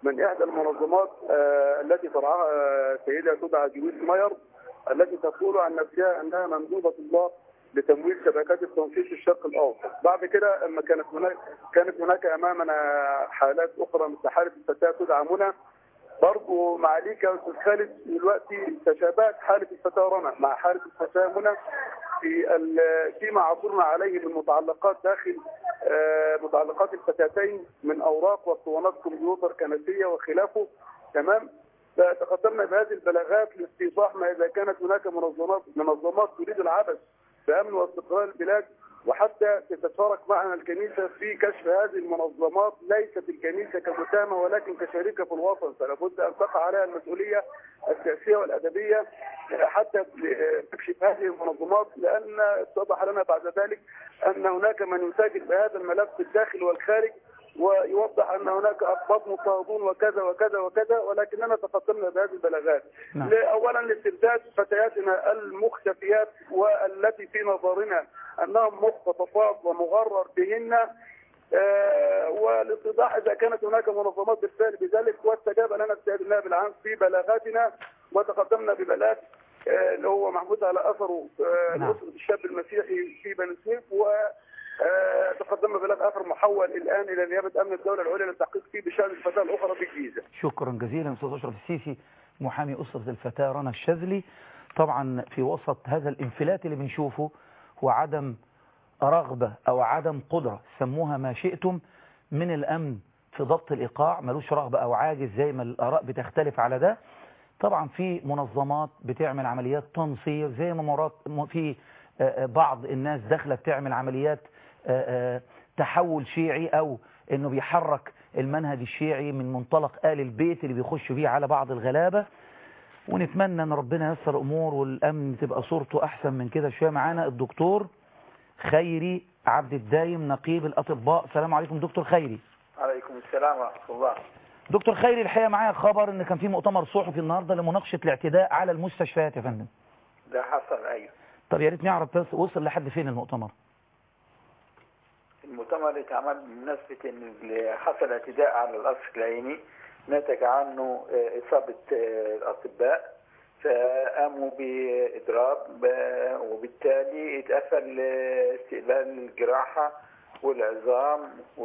من احدى المنظمات آه، التي ترعاها آه، سيده تدعى جويس ماير التي تقول عن نفسها انها مندوبه الله لتمويل شبكات التنشيط في الشرق الاوسط، بعد كده لما كانت هناك كانت هناك امامنا حالات اخرى مثل حاله الفتاه تدعى منى برضه معاليك يا استاذ خالد دلوقتي تشابهت حاله الفتاه رنا مع حاله الفتاه منى في ال- فيما عثرنا عليه من متعلقات داخل آه، متعلقات الفتاتين من اوراق واسطوانات كمبيوتر كنسيه وخلافه تمام فتقدمنا بهذه البلاغات لاستيضاح ما اذا كانت هناك منظمات منظمات تريد العبث بامن واستقرار البلاد وحتى تتشارك معنا الكنيسه في كشف هذه المنظمات ليست الكنيسه كمتهمه ولكن كشريكه في الوطن فلا بد ان تقع عليها المسؤوليه السياسيه والادبيه حتى تكشف هذه المنظمات لان اتضح لنا بعد ذلك ان هناك من يتاجر بهذا الملف في الداخل والخارج ويوضح ان هناك اقباط مضطهدون وكذا وكذا وكذا ولكننا تقدمنا بهذه البلاغات نعم. ل- اولا لاسترداد فتياتنا المختفيات والتي في نظرنا انهم مختطفات ومغرر بهن آه، والاتضاح اذا كانت هناك منظمات بالفعل بذلك واستجاب لنا السيد النائب العام في بلاغاتنا وتقدمنا ببلاغ آه، اللي هو محمود على اثره آه، نعم. الاسره الشاب المسيحي في بني سويف و آه، تقدمنا ببلاغ اخر محول الان الى نيابه امن الدوله العليا للتحقيق فيه بشان الفتاه الاخرى بالجيزه. شكرا جزيلا استاذ اشرف السيسي محامي اسره الفتاه رنا الشاذلي طبعا في وسط هذا الانفلات اللي بنشوفه وعدم رغبه او عدم قدره سموها ما شئتم من الامن في ضبط الايقاع ملوش رغبه او عاجز زي ما الاراء بتختلف على ده طبعا في منظمات بتعمل عمليات تنصير زي ما مرات م- في آه، آه، بعض الناس داخله بتعمل عمليات آه، آه، تحول شيعي او انه بيحرك المنهج الشيعي من منطلق آل البيت اللي بيخش بيه على بعض الغلابة ونتمنى ان ربنا ييسر امور والامن تبقى صورته احسن من كده شويه معانا الدكتور خيري عبد الدايم نقيب الاطباء السلام عليكم دكتور خيري عليكم السلام ورحمة الله دكتور خيري الحقيقه معايا خبر ان كان في مؤتمر صحفي النهارده لمناقشه الاعتداء على المستشفيات يا فندم ده حصل أيوه طب يا ريت نعرف بس وصل لحد فين المؤتمر المؤتمر اللي اتعمل بمناسبة إن اللي حصل اعتداء على القصر العيني نتج عنه آه، إصابة آه، الأطباء فقاموا بإضراب ب- وبالتالي اتقفل آه، استقبال الجراحة والعظام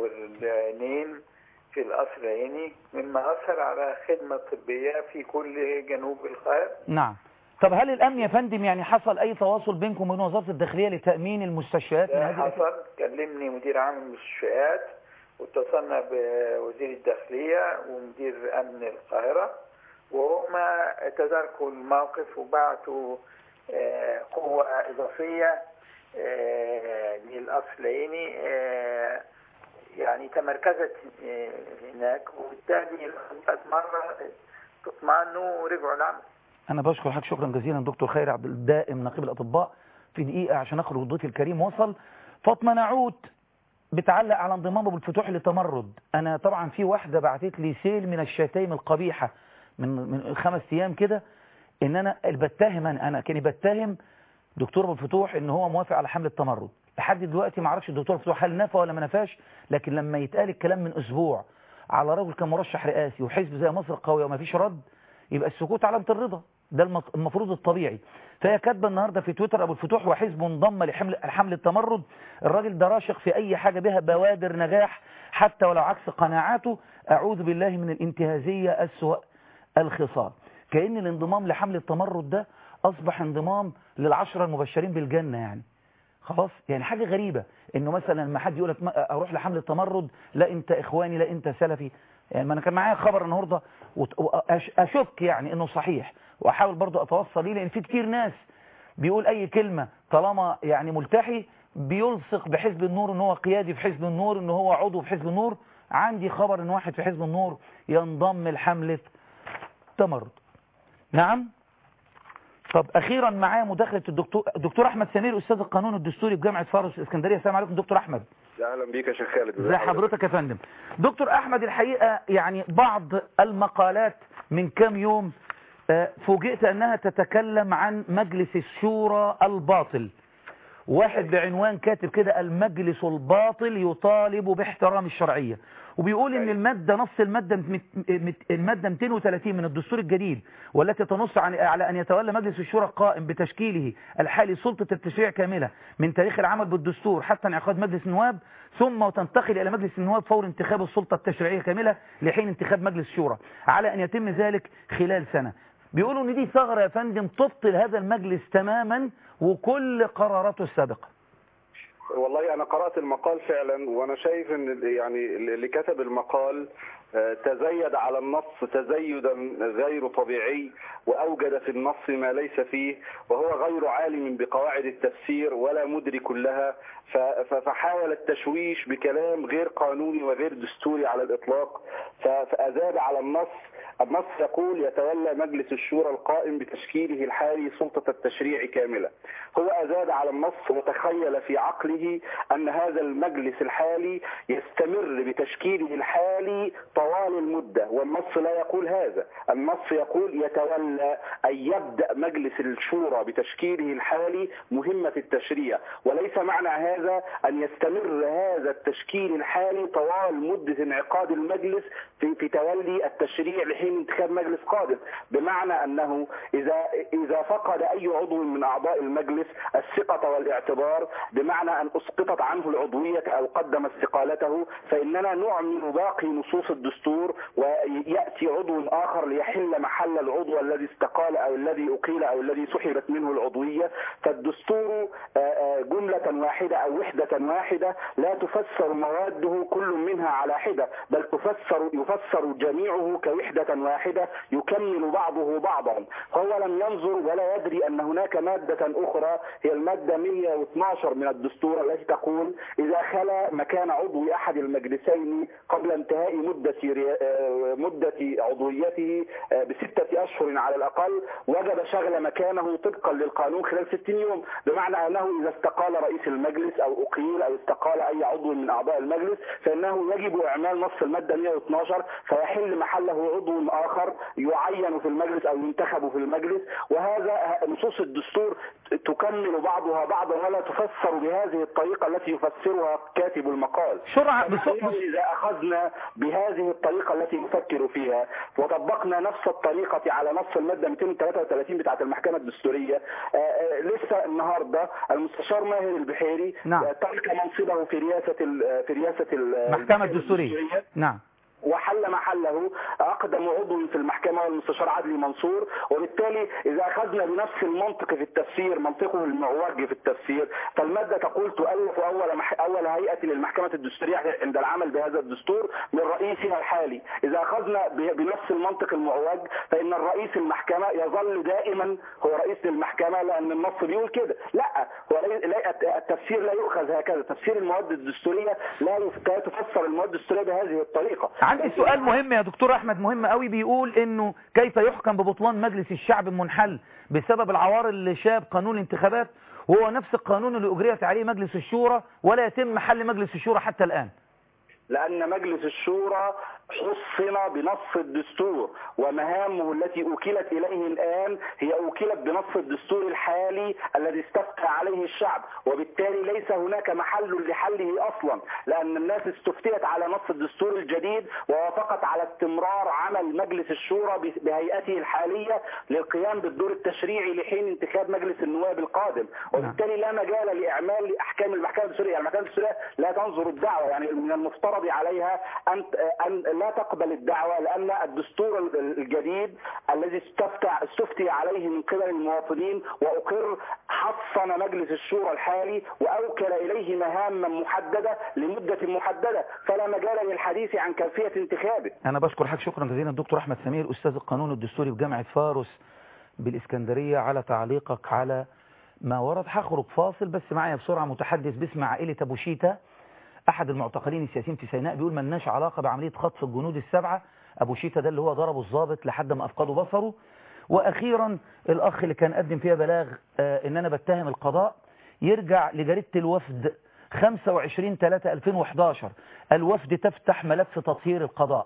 والعينين في القصر العيني مما أثر على خدمة طبية في كل جنوب القاهرة نعم طب هل الامن يا فندم يعني حصل اي تواصل بينكم وبين وزاره الداخليه لتامين المستشفيات من ده هذه حصل كلمني مدير عام المستشفيات واتصلنا بوزير الداخلية ومدير أمن القاهرة وهما تداركوا الموقف وبعتوا آه، قوة إضافية آه، للقصر العيني آه، يعني تمركزت آه، هناك وبالتالي الأطباء مرة اطمأنوا ورجعوا العمل أنا بشكر حضرتك شكرا جزيلا دكتور خير عبد الدائم نقيب الأطباء في دقيقة عشان أخرج ضيفي الكريم وصل فاطمة نعوت بتعلق على انضمام أبو الفتوح لتمرد أنا طبعا في واحدة بعتت لي سيل من الشتايم القبيحة من من خمس أيام كده إن أنا بتهم أنا, أنا كاني بتهم دكتور أبو الفتوح إن هو موافق على حمل التمرد لحد دلوقتي ما اعرفش الدكتور أبو الفتوح هل نفى ولا ما نفاش لكن لما يتقال الكلام من أسبوع على رجل كان مرشح رئاسي وحزب زي مصر القوية وما فيش رد يبقى السكوت علامة الرضا ده المط- المفروض الطبيعي فهي كاتبه النهارده في تويتر ابو الفتوح وحزبه انضم لحمل حمل التمرد الراجل ده راشق في اي حاجه بها بوادر نجاح حتى ولو عكس قناعاته اعوذ بالله من الانتهازيه اسوا الخصال كأن الانضمام لحمل التمرد ده اصبح انضمام للعشره المبشرين بالجنه يعني خلاص يعني حاجة غريبة انه مثلا لما حد يقول لك ما- اروح لحمل التمرد لا انت اخواني لا انت سلفي يعني ما انا كان معايا خبر النهارده وت- وأش- اشك يعني انه صحيح واحاول برضو اتوصل ليه لان في كتير ناس بيقول اي كلمة طالما يعني ملتحي بيلصق بحزب النور ان هو قيادي في حزب النور ان هو عضو في حزب النور عندي خبر ان واحد في حزب النور ينضم لحملة تمرد نعم طب اخيرا معايا مداخله الدكتور الدكتور احمد سمير استاذ القانون الدستوري بجامعه فارس الاسكندريه السلام عليكم دكتور احمد اهلا بيك يا شيخ خالد ازي حضرتك يا فندم دكتور احمد الحقيقه يعني بعض المقالات من كام يوم آه، فوجئت انها تتكلم عن مجلس الشورى الباطل واحد بعنوان كاتب كده المجلس الباطل يطالب باحترام الشرعيه وبيقول ان أيوة. الماده نص الماده مت- مت- الماده 230 من الدستور الجديد والتي تنص عن على ان يتولى مجلس الشورى القائم بتشكيله الحالي سلطه التشريع كامله من تاريخ العمل بالدستور حتى انعقاد مجلس النواب ثم تنتقل الى مجلس النواب فور انتخاب السلطه التشريعيه كامله لحين انتخاب مجلس الشورى على ان يتم ذلك خلال سنه بيقولوا ان دي ثغره يا فندم تبطل هذا المجلس تماما وكل قراراته السابقه والله انا قرات المقال فعلا وانا شايف ان ال- يعني اللي كتب المقال آه، تزيد على النص تزيدا غير طبيعي واوجد في النص ما ليس فيه وهو غير عالم بقواعد التفسير ولا مدرك لها ف- ف- فحاول التشويش بكلام غير قانوني وغير دستوري على الاطلاق ف- فازاد على النص النص يقول يتولى مجلس الشورى القائم بتشكيله الحالي سلطة التشريع كاملة هو أزاد على النص وتخيل في عقله أن هذا المجلس الحالي يستمر بتشكيله الحالي طوال المدة والنص لا يقول هذا النص يقول يتولى أن يبدأ مجلس الشورى بتشكيله الحالي مهمة التشريع وليس معنى هذا أن يستمر هذا التشكيل الحالي طوال مدة انعقاد المجلس في, في تولي التشريع لحين انتخاب مجلس قادم بمعنى أنه إذا, إذا فقد أي عضو من أعضاء المجلس الثقة والاعتبار بمعنى أن أسقطت عنه العضوية أو قدم استقالته فإننا نعمل باقي نصوص الدستور ويأتي عضو آخر ليحل محل العضو الذي استقال أو الذي أقيل أو الذي سحبت منه العضوية فالدستور آه، آه، جملة واحدة أو وحدة واحدة لا تفسر مواده كل منها على حدة بل تفسر يفسر جميعه كوحدة واحدة يكمل بعضه بعضا هو لم ينظر ولا يدري أن هناك مادة أخرى هي المادة 112 من الدستور التي تقول إذا خلا مكان عضو أحد المجلسين قبل انتهاء مدة ري- آه، مدة عضويته آه، بستة أشهر على الأقل وجب شغل مكانه طبقا للقانون خلال 60 يوم بمعنى أنه إذا استقال رئيس المجلس أو أقيل أو استقال أي عضو من أعضاء المجلس فإنه يجب إعمال نص المادة 112 فيحل محله عضو آخر يعين في المجلس أو ينتخب في المجلس وهذا نصوص الدستور تكمل بعضها بعضا ولا تفسر بهذه الطريقة التي يفسرها كاتب المقال بسرعه بس- فنحن إذا أخذنا بهذه الطريقة التي نفكر فيها وطبقنا نفس الطريقة على نص المادة 233 بتاعة المحكمة الدستورية آه، آه، لسه النهاردة المستشار ماهر البحيري نعم. آه، ترك منصبه في رئاسة ال- في رئاسة ال- المحكمه الدستوريه نعم وحل محله اقدم عضو في المحكمه والمستشار عدلي منصور وبالتالي اذا اخذنا بنفس المنطق في التفسير منطقه المعوج في التفسير فالماده تقول تؤلف اول مح... اول هيئه للمحكمه الدستوريه عند العمل بهذا الدستور من رئيسها الحالي اذا اخذنا ب... بنفس المنطق المعوج فان الرئيس المحكمه يظل دائما هو رئيس للمحكمه لان النص بيقول كده لا هو لي... لا التفسير لا يؤخذ هكذا تفسير المواد الدستوريه لا يف- لا تفسر المواد الدستوريه بهذه الطريقه عندي سؤال مهم يا دكتور احمد مهم قوي بيقول انه كيف يحكم ببطلان مجلس الشعب المنحل بسبب العوار اللي شاب قانون الانتخابات وهو نفس القانون اللي اجريت عليه مجلس الشورى ولا يتم حل مجلس الشورى حتى الان لأن مجلس الشورى حصن بنص الدستور ومهامه التي أوكلت إليه الآن هي أوكلت بنص الدستور الحالي الذي استفتى عليه الشعب وبالتالي ليس هناك محل لحله أصلا لأن الناس استفتيت على نص الدستور الجديد ووافقت على استمرار عمل مجلس الشورى به- بهيئته الحالية للقيام بالدور التشريعي لحين انتخاب مجلس النواب القادم وبالتالي لا مجال لإعمال أحكام المحكمة الدستورية يعني المحكمة الدستورية لا تنظر الدعوة يعني من المفترض عليها أن أن لا تقبل الدعوة لأن الدستور الجديد الذي استفتى استفتي عليه من قبل المواطنين وأقر حصن مجلس الشورى الحالي وأوكل إليه مهاما محددة لمدة محددة فلا مجال للحديث عن كيفية انتخابه انا بشكر حضرتك شكرا جزيلا الدكتور احمد سمير استاذ القانون الدستوري بجامعه فاروس بالاسكندريه على تعليقك على ما ورد هخرج فاصل بس معايا بسرعه متحدث باسم عائله ابو شيتا احد المعتقلين السياسيين في سيناء بيقول ملناش علاقه بعمليه خطف الجنود السبعه ابو شيتا ده اللي هو ضربه الضابط لحد ما افقدوا بصره واخيرا الاخ اللي كان قدم فيها بلاغ آه ان انا بتهم القضاء يرجع لجريده الوفد 25 3 2011 الوفد تفتح ملف تطهير القضاء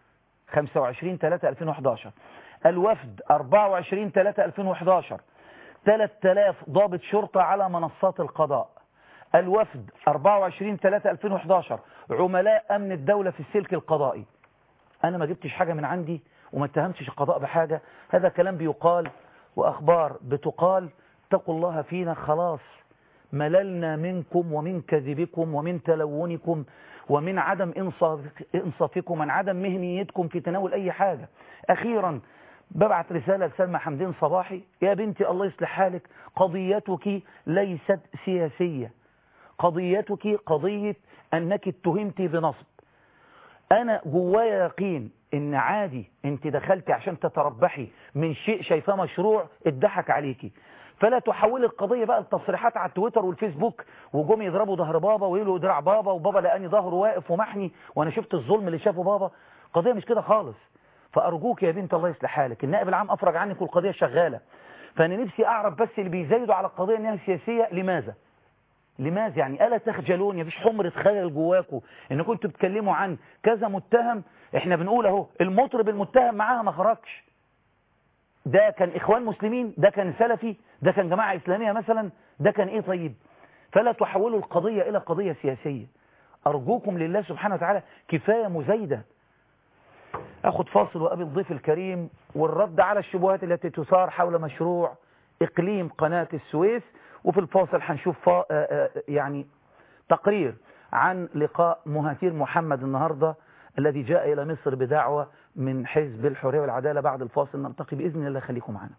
25 3 2011 الوفد 24 3 2011 3000 ضابط شرطة على منصات القضاء الوفد 24 3 2011 عملاء أمن الدولة في السلك القضائي أنا ما جبتش حاجة من عندي وما اتهمتش القضاء بحاجة هذا كلام بيقال وأخبار بتقال اتقوا الله فينا خلاص مللنا منكم ومن كذبكم ومن تلونكم ومن عدم إنصاف إنصافكم ومن عدم مهنيتكم في تناول أي حاجة أخيرا ببعت رسالة لسلمى حمدين صباحي يا بنتي الله يصلح حالك قضيتك ليست سياسية قضيتك قضية أنك اتهمت بنصب أنا جوايا يقين إن عادي أنت دخلتي عشان تتربحي من شيء شايفاه مشروع اتضحك عليكي فلا تحولي القضية بقى لتصريحات على التويتر والفيسبوك وجم يضربوا ظهر بابا ويقولوا دراع بابا وبابا لقاني ظهره واقف ومحني وانا شفت الظلم اللي شافه بابا قضية مش كده خالص فأرجوك يا بنت الله يصلح حالك النائب العام أفرج عنك والقضية شغالة فأنا نفسي أعرف بس اللي بيزايدوا على القضية إنها سياسية لماذا لماذا يعني ألا تخجلون مفيش حمرة خجل جواكم إن كنتوا بتتكلموا عن كذا متهم إحنا بنقول أهو المطرب المتهم معاها ما خرجش ده كان إخوان مسلمين ده كان سلفي ده كان جماعة إسلامية مثلا ده كان إيه طيب فلا تحولوا القضية إلى قضية سياسية أرجوكم لله سبحانه وتعالى كفاية مزايدة أخذ فاصل وأبي الضيف الكريم والرد على الشبهات التي تثار حول مشروع إقليم قناة السويس وفي الفاصل هنشوف فا يعني تقرير عن لقاء مهاتير محمد النهاردة الذي جاء إلى مصر بدعوة من حزب الحرية والعدالة بعد الفاصل نلتقي بإذن الله خليكم معنا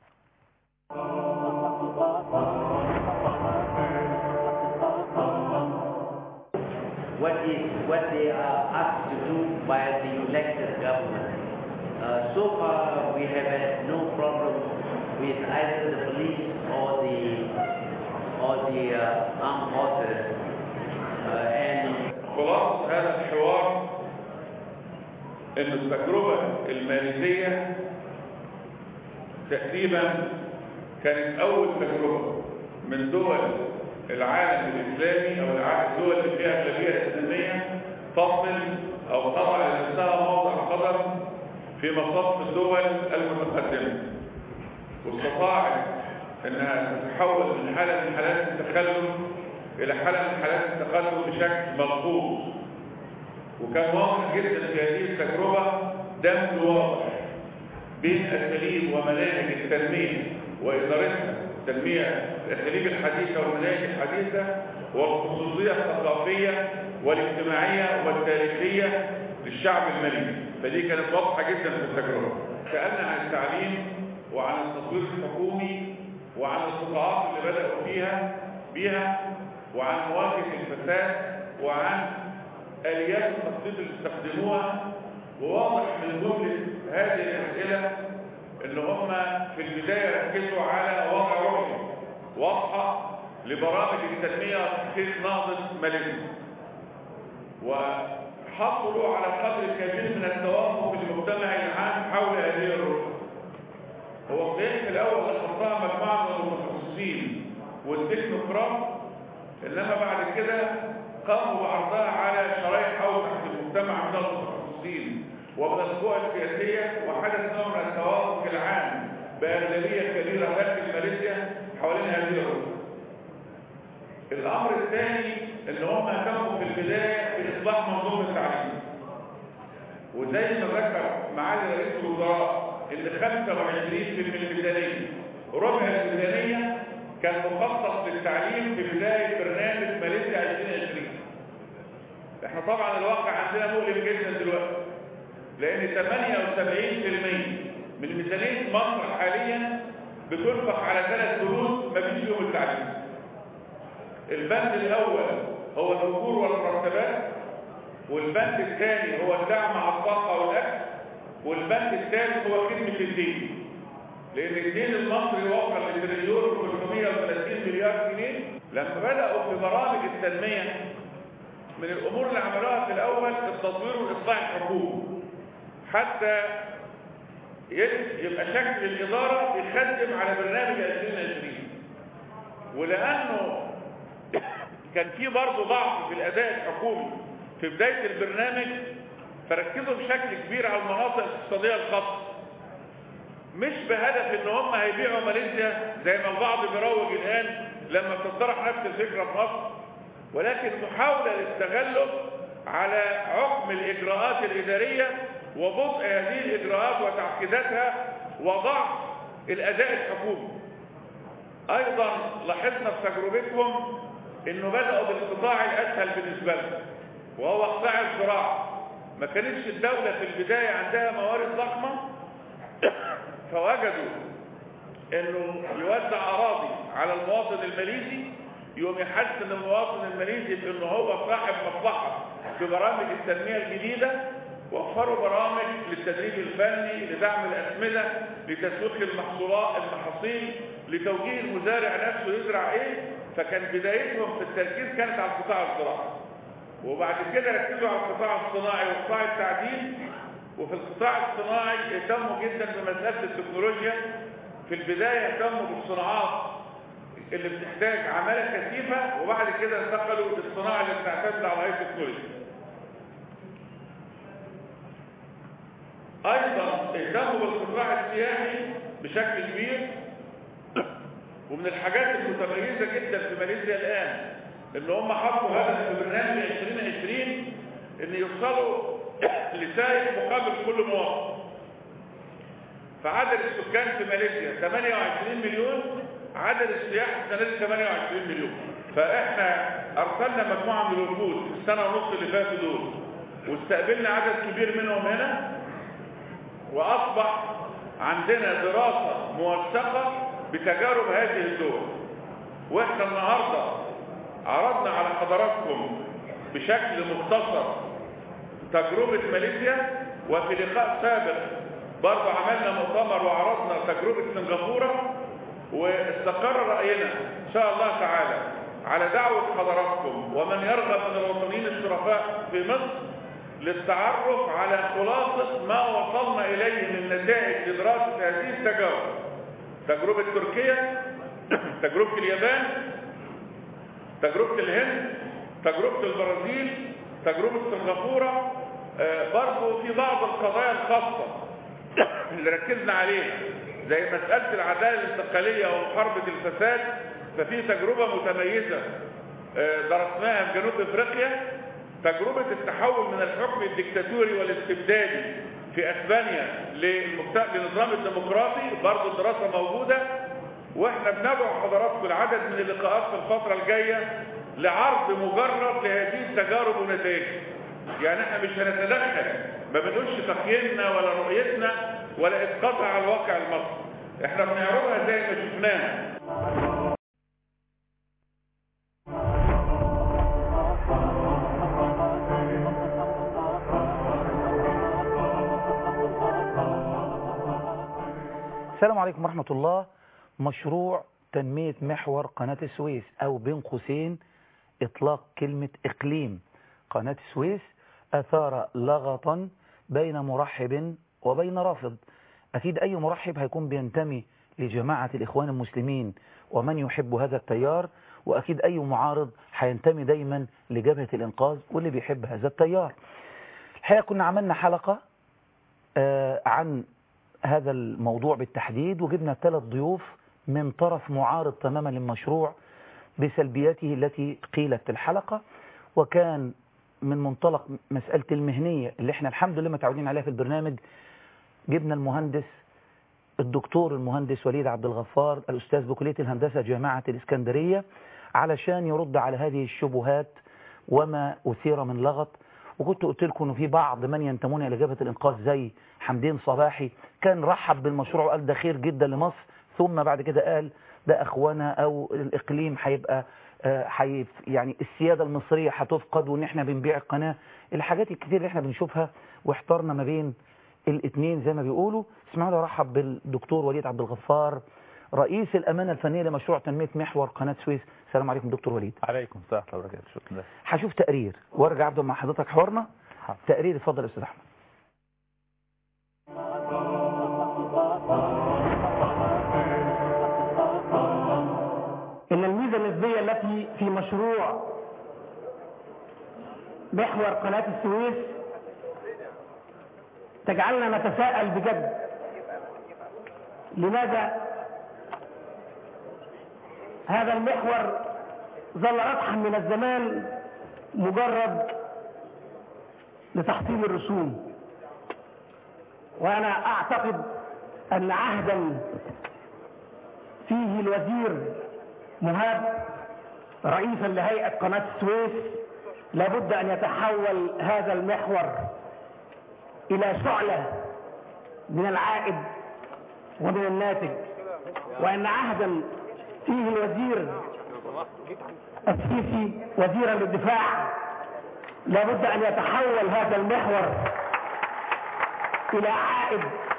what is what they are asked to do by the elected government. Uh, so far, we have had no problem with either the police or the or the uh, armed forces. Uh, and خلاصة هذا الحوار ان التجربة الماليزية تقريبا كانت اول تجربة من دول العالم الاسلامي او الدول اللي فيها اغلبية اسلامية تصل او تضع لنفسها موضع قدم في مصاف الدول المتقدمة واستطاعت انها تتحول من حالة من حالات التخلف الى حالة من حالات التقدم بشكل ملحوظ وكان واضح جدا في هذه التجربة دمج واضح بين اساليب ومناهج التنمية وادارتها التنمية الاساليب الحديثة والمناهج الحديثة والخصوصية الثقافية والاجتماعية والتاريخية للشعب المالي فدي كانت واضحة جدا في التجربة سألنا عن التعليم وعن التطوير الحكومي وعن القطاعات اللي بدأوا فيها بيها وعن مواجهة الفساد وعن آليات التخطيط اللي استخدموها وواضح من جملة هذه الأسئلة إن هم في البداية ركزوا على وضع رؤية واضحة لبرامج التنمية وتحقيق نهضة ماليزيا وحصلوا على قدر كبير من التوافق المجتمعي العام حول هذه الرؤية هو صحيح في الأول أخذتها مجموعة من المتخصصين والتكنوقراط إنما بعد كده قاموا بعرضها على شرائح أوسع في المجتمع من المتخصصين ومن القوى السياسية وحدث نوع من التوافق العام بأغلبية كبيرة داخل ماليزيا حوالين هذه الرؤية. الأمر الثاني إن هم اهتموا في البداية بإصلاح منظومة التعليم. وزي ما ذكر معالي رئيس الوزراء إن 25% من الميزانية ربع الميزانية كان مخصص للتعليم في بداية برنامج ماليزيا 2020 احنا طبعا الواقع عندنا مؤلم جدا دلوقتي لان 78% من ميزانية مصر حاليا بتنفق على ثلاث بنود ما فيش فيهم التعليم البند الاول هو الاجور والمرتبات والبند الثاني هو الدعم على الطاقه والاكل والبند الثالث هو خدمه الدين لان الدين المصري وصل لتريليون و330 مليار جنيه لما بداوا في برامج التنميه من الامور اللي عملوها في الاول التطوير والاصلاح الحكومي حتى يبقى شكل الاداره يخدم على برنامج 2020 ولانه كان في برضه ضعف في الاداء الحكومي في بدايه البرنامج فركزوا بشكل كبير على المناطق الاقتصاديه الخاصه مش بهدف ان هم هيبيعوا ماليزيا زي ما البعض بيروج الان لما بتطرح نفس الفكره في مصر ولكن محاوله للتغلب على عقم الإجراءات الإدارية وبطء هذه الإجراءات وتعقيداتها وضعف الأداء الحكومي أيضا لاحظنا في تجربتهم أنه بدأوا بالقطاع الأسهل بالنسبة لهم وهو قطاع الزراعة ما كانتش الدولة في البداية عندها موارد ضخمة فوجدوا انه يوزع اراضي على المواطن الماليزي يقوم يحسن المواطن الماليزي بانه هو صاحب مصلحه في برامج التنميه الجديده وفروا برامج للتدريب الفني لدعم الاسمده لتسويق المحصولات المحاصيل لتوجيه المزارع نفسه يزرع ايه فكان بدايتهم في التركيز كانت على القطاع الزراعي وبعد كده ركزوا على القطاع الصناعي وقطاع التعدين وفي القطاع الصناعي اهتموا جدا بمساله التكنولوجيا في البدايه اهتموا بالصناعات اللي بتحتاج عماله كثيفه وبعد كده انتقلوا للصناعه اللي بتعتمد على هاي تكنولوجي. ايضا اهتموا بالقطاع السياحي بشكل كبير ومن الحاجات المتميزه جدا في ماليزيا الان ان هم حطوا هدف في برنامج 2020 ان يوصلوا لسائق مقابل كل مواطن فعدد السكان في ماليزيا 28 مليون عدد السياح السنه دي 28 مليون فاحنا ارسلنا مجموعه من الوفود السنه ونص اللي فاتوا دول واستقبلنا عدد كبير منهم هنا واصبح عندنا دراسه موثقه بتجارب هذه الدول واحنا النهارده عرضنا على حضراتكم بشكل مختصر تجربة ماليزيا وفي لقاء سابق برضه عملنا مؤتمر وعرضنا تجربة سنغافورة واستقر رأينا إن شاء الله تعالى على دعوة حضراتكم ومن يرغب من الوطنيين الشرفاء في مصر للتعرف على خلاصة ما وصلنا إليه من نتائج لدراسة هذه التجارب تجربة تركيا تجربة اليابان تجربة الهند تجربة البرازيل تجربة سنغافورة آه برضو في بعض القضايا الخاصة اللي ركزنا عليها زي مسألة العدالة الانتقالية ومحاربة الفساد ففي تجربة متميزة آه درسناها في جنوب افريقيا تجربة التحول من الحكم الدكتاتوري والاستبدادي في اسبانيا للنظام الديمقراطي برضو الدراسة موجودة واحنا بندعو حضراتكم لعدد من اللقاءات في الفترة الجاية لعرض مجرد لهذه التجارب ونتائجها يعني احنا مش هنتدخل ما بنقولش تقييمنا ولا رؤيتنا ولا اسقاطها على الواقع المصري احنا بنعرضها زي ما شفناها السلام عليكم ورحمة الله مشروع تنمية محور قناة السويس أو بين قوسين إطلاق كلمة إقليم قناة السويس أثار لغطا بين مرحب وبين رافض أكيد أي مرحب هيكون بينتمي لجماعة الإخوان المسلمين ومن يحب هذا التيار وأكيد أي معارض هينتمي دايما لجبهة الإنقاذ واللي بيحب هذا التيار الحقيقة كنا عملنا حلقة آه عن هذا الموضوع بالتحديد وجبنا ثلاث ضيوف من طرف معارض تماما للمشروع بسلبياته التي قيلت في الحلقة وكان من منطلق مسألة المهنية اللي احنا الحمد لله متعودين عليها في البرنامج جبنا المهندس الدكتور المهندس وليد عبد الغفار الأستاذ بكلية الهندسة جامعة الإسكندرية علشان يرد على هذه الشبهات وما أثير من لغط وكنت قلت لكم انه في بعض من ينتمون الى جبهه الانقاذ زي حمدين صباحي كان رحب بالمشروع وقال ده خير جدا لمصر ثم بعد كده قال ده اخوانا او الاقليم هيبقى حيف يعني السياده المصريه هتفقد وان احنا بنبيع القناه الحاجات الكتير اللي احنا بنشوفها واحترنا ما بين الاثنين زي ما بيقولوا اسمعوا لي ارحب بالدكتور وليد عبد الغفار رئيس الامانه الفنيه لمشروع تنميه محور قناه سويس السلام عليكم دكتور وليد عليكم السلام ورحمه الله وبركاته شكرا هشوف تقرير وارجع ابدا مع حضرتك حوارنا تقرير اتفضل يا استاذ احمد ان الميزه النسبيه التي في مشروع محور قناه السويس تجعلنا نتساءل بجد لماذا هذا المحور ظل رطحا من الزمان مجرد لتحصيل الرسوم وأنا أعتقد أن عهدا فيه الوزير مهاب رئيسا لهيئة قناة السويس لابد أن يتحول هذا المحور إلى شعلة من العائد ومن الناتج وأن عهدا فيه الوزير السيسي وزيرا للدفاع لابد أن يتحول هذا المحور إلى عائد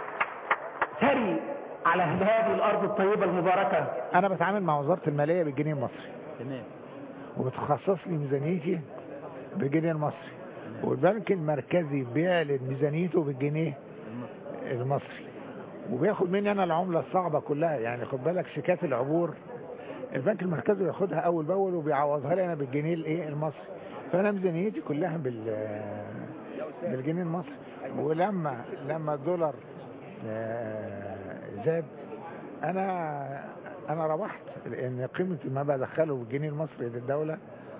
ثري على هذه الأرض الطيبة المباركة انا بتعامل مع وزارة المالية بالجنيه المصري تمام وبتخصص لي ميزانيتي بالجنيه المصري والبنك المركزي بيعلن ميزانيته بالجنيه المصري وبياخد مني انا العملة الصعبة كلها يعني خد بالك شيكات العبور البنك المركزي بياخدها اول باول وبيعوضها لي انا بالجنيه الايه المصري فانا ميزانيتي كلها بال بالجنيه المصري ولما لما الدولار آه، زاد انا انا ربحت لان قيمه ما بدخله بالجنيه المصري للدوله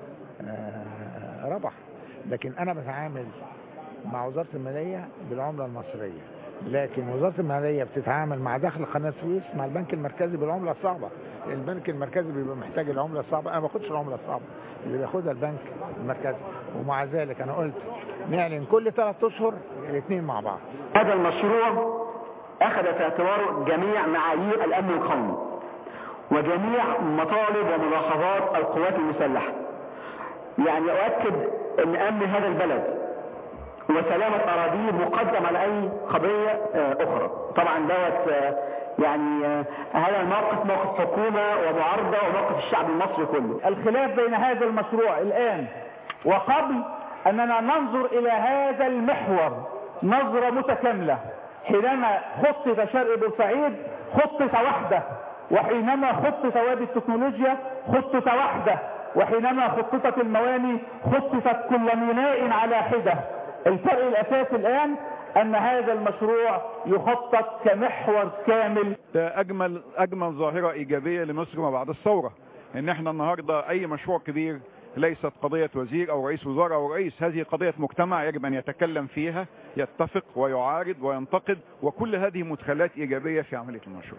آه، ربح لكن انا بتعامل مع وزاره الماليه بالعمله المصريه لكن وزاره الماليه بتتعامل مع داخل قناه السويس مع البنك المركزي بالعمله الصعبه البنك المركزي بيبقى محتاج العمله الصعبه انا ما باخدش العمله الصعبه اللي بياخدها البنك المركزي ومع ذلك انا قلت نعلن كل ثلاث اشهر الاثنين مع بعض هذا المشروع أخذ في اعتباره جميع معايير الأمن القومي وجميع مطالب وملاحظات القوات المسلحة يعني أؤكد أن أمن هذا البلد وسلامة أراضيه مقدم على أي قضية آه، أخرى طبعا دوت آه، يعني آه، هذا الموقف موقف حكومة ومعارضة وموقف الشعب المصري كله الخلاف بين هذا المشروع الآن وقبل أننا ننظر إلى هذا المحور نظرة متكاملة حينما خطط شرق بورسعيد خطة واحدة وحينما خطط وادي التكنولوجيا خطة واحدة وحينما خططت المواني خططت كل ميناء على حدة الفرق الأساسي الآن أن هذا المشروع يخطط كمحور كامل ده اجمل اجمل ظاهره ايجابيه لمصر ما بعد الثوره ان احنا النهارده اي مشروع كبير ليست قضيه وزير او رئيس وزراء او رئيس هذه قضيه مجتمع يجب ان يتكلم فيها يتفق ويعارض وينتقد وكل هذه مدخلات ايجابيه في عمليه المشروع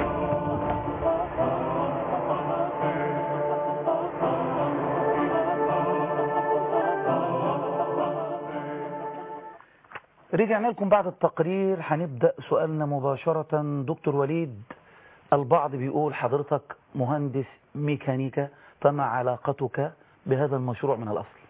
رجعنا لكم بعد التقرير هنبدأ سؤالنا مباشرة دكتور وليد البعض بيقول حضرتك مهندس ميكانيكا فما علاقتك بهذا المشروع من الأصل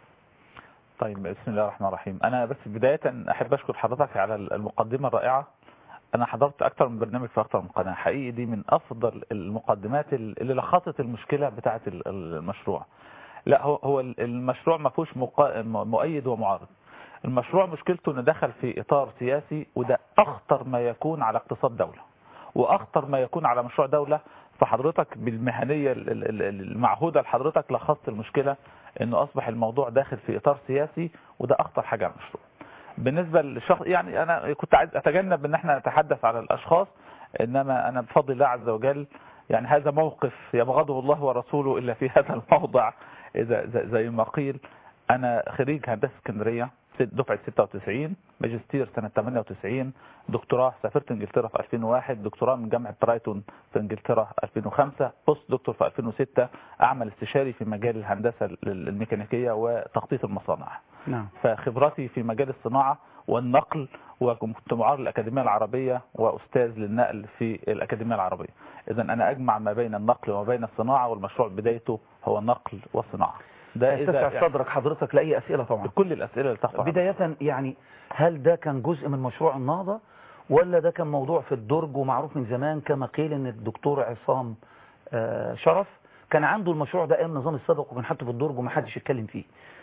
طيب بسم الله الرحمن الرحيم انا بس بداية احب اشكر حضرتك على المقدمة الرائعة انا حضرت اكتر من برنامج في اكتر من قناة حقيقي دي من افضل المقدمات اللي لخصت المشكلة بتاعة المشروع لا هو هو المشروع ما فيهوش مقا- مؤيد ومعارض المشروع مشكلته انه دخل في اطار سياسي وده اخطر ما يكون على اقتصاد دولة واخطر ما يكون على مشروع دولة فحضرتك بالمهنية ال- ال- ال- المعهودة لحضرتك لخصت المشكلة انه اصبح الموضوع داخل في اطار سياسي وده اخطر حاجة على المشروع بالنسبة للشخص يعني انا كنت عايز اتجنب ان احنا نتحدث على الاشخاص انما انا بفضل الله عز وجل يعني هذا موقف يبغضه الله ورسوله الا في هذا الموضع اذا زي- زي ما قيل انا خريج هندسه اسكندريه ست- دفعه 96 ماجستير سنه 98 دكتوراه سافرت انجلترا في 2001 دكتوراه من جامعه برايتون في انجلترا 2005 بوست دكتور في 2006 اعمل استشاري في مجال الهندسه ال- الميكانيكيه وتخطيط المصانع نعم فخبرتي في مجال الصناعة والنقل وكنت معار الأكاديمية العربية وأستاذ للنقل في الأكاديمية العربية إذا أنا أجمع ما بين النقل وما بين الصناعة والمشروع بدايته هو النقل والصناعة ده إذا تسع يعني صدرك حضرتك لأي أسئلة طبعا كل الأسئلة اللي تخطر بداية يعني هل ده كان جزء من مشروع النهضة ولا ده كان موضوع في الدرج ومعروف من زمان كما قيل ان الدكتور عصام آه، شرف كان عنده المشروع ده ايام النظام السابق وكان حاطه في الدرج ومحدش يتكلم فيه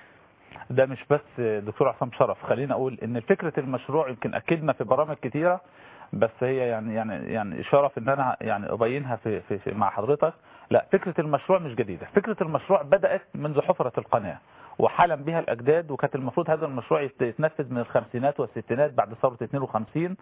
ده مش بس دكتور عصام شرف خلينا اقول ان فكره المشروع يمكن اكدنا في برامج كتيره بس هي يعني يعني يعني شرف ان انا يعني ابينها في, في, في مع حضرتك لا فكره المشروع مش جديده فكره المشروع بدات منذ حفره القناه وحلم بها الاجداد وكانت المفروض هذا المشروع يت- يتنفذ من الخمسينات والستينات بعد ثوره 52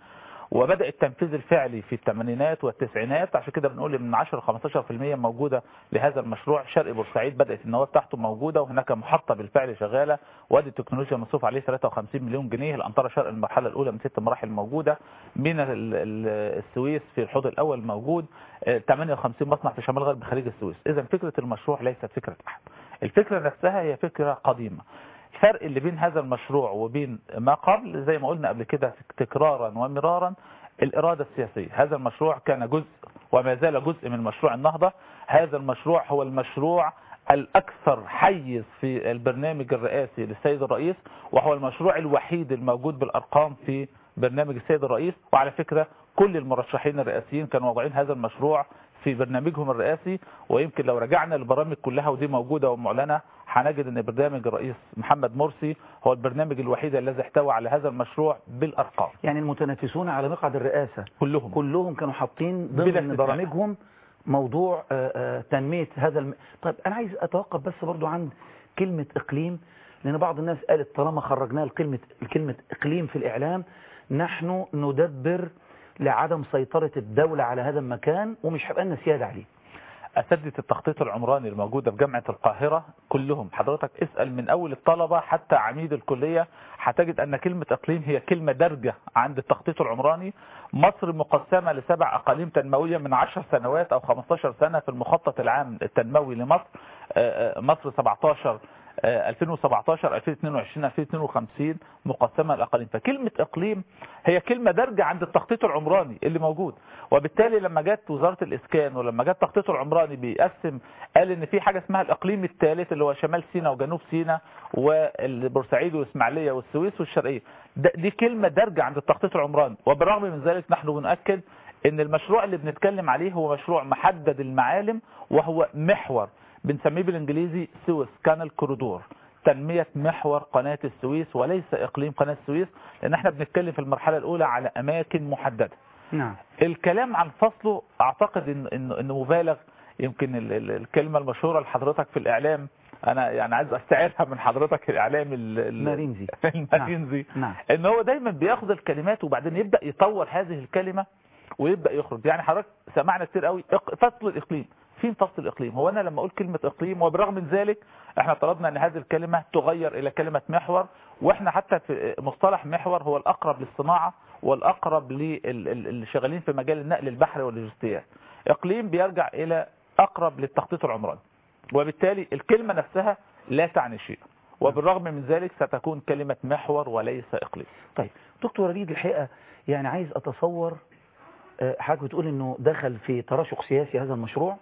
وبدأ التنفيذ الفعلي في الثمانينات والتسعينات عشان كده بنقول من 10 ل 15% موجودة لهذا المشروع شرق بورسعيد بدأت النواة بتاعته موجودة وهناك محطة بالفعل شغالة وادي التكنولوجيا مصروف عليه 53 مليون جنيه الأنطرة شرق المرحلة الأولى من ست مراحل موجودة من ال- ال- السويس في الحوض الأول موجود آه، 58 مصنع في شمال غرب خليج السويس إذا فكرة المشروع ليست فكرة أحد الفكرة نفسها هي فكرة قديمة الفرق اللي بين هذا المشروع وبين ما قبل زي ما قلنا قبل كده تكرارا ومرارا الإرادة السياسية هذا المشروع كان جزء وما زال جزء من مشروع النهضة هذا المشروع هو المشروع الأكثر حيز في البرنامج الرئاسي للسيد الرئيس وهو المشروع الوحيد الموجود بالأرقام في برنامج السيد الرئيس وعلى فكرة كل المرشحين الرئاسيين كانوا واضعين هذا المشروع في برنامجهم الرئاسي ويمكن لو رجعنا للبرامج كلها ودي موجودة ومعلنة هنجد ان برنامج الرئيس محمد مرسي هو البرنامج الوحيد الذي احتوى على هذا المشروع بالارقام يعني المتنافسون على مقعد الرئاسة كلهم كلهم كانوا حاطين بلا ضمن استثناء. برامجهم موضوع آه، آه، تنمية هذا الم... طيب أنا عايز أتوقف بس برضو عند كلمة إقليم لأن بعض الناس قالت طالما خرجناها الكلمة الكلمة إقليم في الإعلام نحن ندبر لعدم سيطرة الدولة على هذا المكان ومش هيبقى لنا سيادة عليه أساتذة التخطيط العمراني الموجودة في جامعة القاهرة كلهم حضرتك اسأل من أول الطلبة حتى عميد الكلية هتجد أن كلمة إقليم هي كلمة دارجة عند التخطيط العمراني مصر مقسمة لسبع أقاليم تنموية من 10 سنوات أو 15 سنة في المخطط العام التنموي لمصر آه، آه، مصر 17 آه، 2017 2022 2052 مقسمة الأقاليم فكلمة إقليم هي كلمة دارجة عند التخطيط العمراني اللي موجود وبالتالي لما جت وزارة الإسكان ولما جت التخطيط العمراني بيقسم قال إن في حاجة اسمها الإقليم الثالث اللي هو شمال سيناء وجنوب سيناء والبورسعيد والإسماعيلية والسويس والشرقية ده- دي كلمة دارجة عند التخطيط العمراني وبالرغم من ذلك نحن بنؤكد ان المشروع اللي بنتكلم عليه هو مشروع محدد المعالم وهو محور بنسميه بالانجليزي سويس كانال كوريدور تنمية محور قناة السويس وليس اقليم قناة السويس لان احنا بنتكلم في المرحلة الاولى على اماكن محددة نعم الكلام عن فصله اعتقد ان انه انه مبالغ يمكن ال- ال- الكلمة المشهورة لحضرتك في الاعلام انا يعني عايز استعيرها من حضرتك الاعلام ال- ال- المارينزي المارينزي نعم ان هو دايما بياخد الكلمات وبعدين يبدا يطور هذه الكلمه ويبدا يخرج يعني حضرتك سمعنا كتير قوي إق- فصل الاقليم فين فصل الاقليم هو انا لما اقول كلمه اقليم وبرغم من ذلك احنا طلبنا ان هذه الكلمه تغير الى كلمه محور واحنا حتى في مصطلح محور هو الاقرب للصناعه والاقرب للي شغالين في مجال النقل البحري واللوجستيات اقليم بيرجع الى اقرب للتخطيط العمراني وبالتالي الكلمه نفسها لا تعني شيء وبالرغم من ذلك ستكون كلمة محور وليس إقليم طيب دكتور وليد الحقيقة يعني عايز أتصور آه، حضرتك بتقول إنه دخل في تراشق سياسي هذا المشروع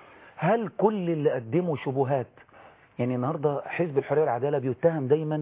هل كل اللي قدموا شبهات يعني النهاردة حزب الحرية والعدالة بيتهم دايما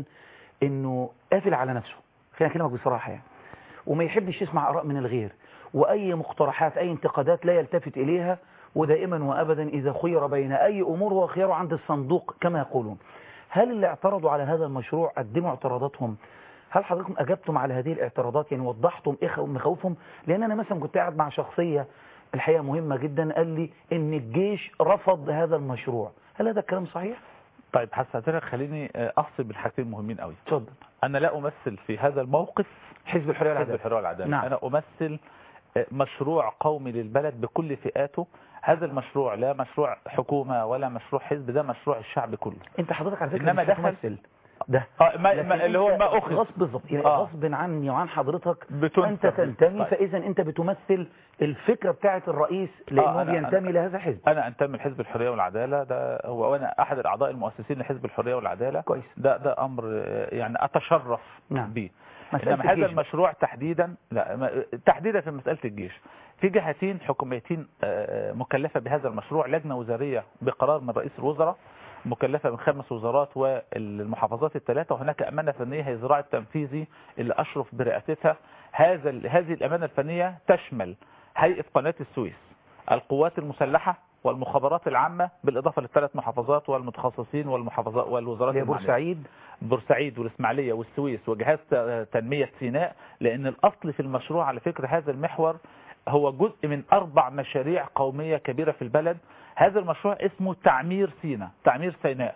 إنه قافل على نفسه خلينا أكلمك بصراحة يعني وما يحبش يسمع آراء من الغير وأي مقترحات أي انتقادات لا يلتفت إليها ودائما وأبدا إذا خير بين أي أمور هو خياره عند الصندوق كما يقولون هل اللي اعترضوا على هذا المشروع قدموا اعتراضاتهم هل حضراتكم أجبتم على هذه الاعتراضات يعني وضحتم إيه خو- مخاوفهم لأن أنا مثلا كنت قاعد مع شخصية الحقيقة مهمة جدا قال لي إن الجيش رفض هذا المشروع هل هذا الكلام صحيح؟ طيب حسنتك خليني آه، أفصل بالحاجتين مهمين قوي اتفضل أنا لا أمثل في هذا الموقف حزب الحرية حزب والعدالة الحرية والعدالة نعم. أنا أمثل آه، مشروع قومي للبلد بكل فئاته هذا المشروع لا مشروع حكومة ولا مشروع حزب ده مشروع الشعب كله أنت حضرتك على فكرة إنما مش دخل- هتمثل ده آه ما لكن ما اللي هو أنت ما أخذ غصب بالظبط يعني آه. غصب عني وعن حضرتك بتنسب. أنت تنتمي طيب. فإذا أنت بتمثل الفكرة بتاعة الرئيس لأنه آه، أنا- بينتمي أنا- لهذا الحزب أنا أنتمي لحزب الحرية والعدالة ده هو وأنا أحد الأعضاء المؤسسين لحزب الحرية والعدالة كويس ده ده أمر آه، يعني أتشرف نعم. به مسألة إنما هذا الجيش بقى. المشروع تحديدا لا ما- تحديدا في مسألة الجيش في جهتين حكوميتين آه، مكلفة بهذا المشروع لجنة وزارية بقرار من رئيس الوزراء مكلفة من خمس وزارات والمحافظات الثلاثة وهناك أمانة فنية هي زراعة التنفيذي اللي أشرف برئاستها هذا ال- هذه الأمانة الفنية تشمل هيئة قناة السويس القوات المسلحة والمخابرات العامة بالإضافة للثلاث محافظات والمتخصصين والمحافظات والوزارات اللي هي المعنية. بورسعيد بورسعيد والإسماعيلية والسويس وجهاز ت- تنمية سيناء لأن الأصل في المشروع على فكرة هذا المحور هو جزء من أربع مشاريع قومية كبيرة في البلد هذا المشروع اسمه تعمير سيناء تعمير سيناء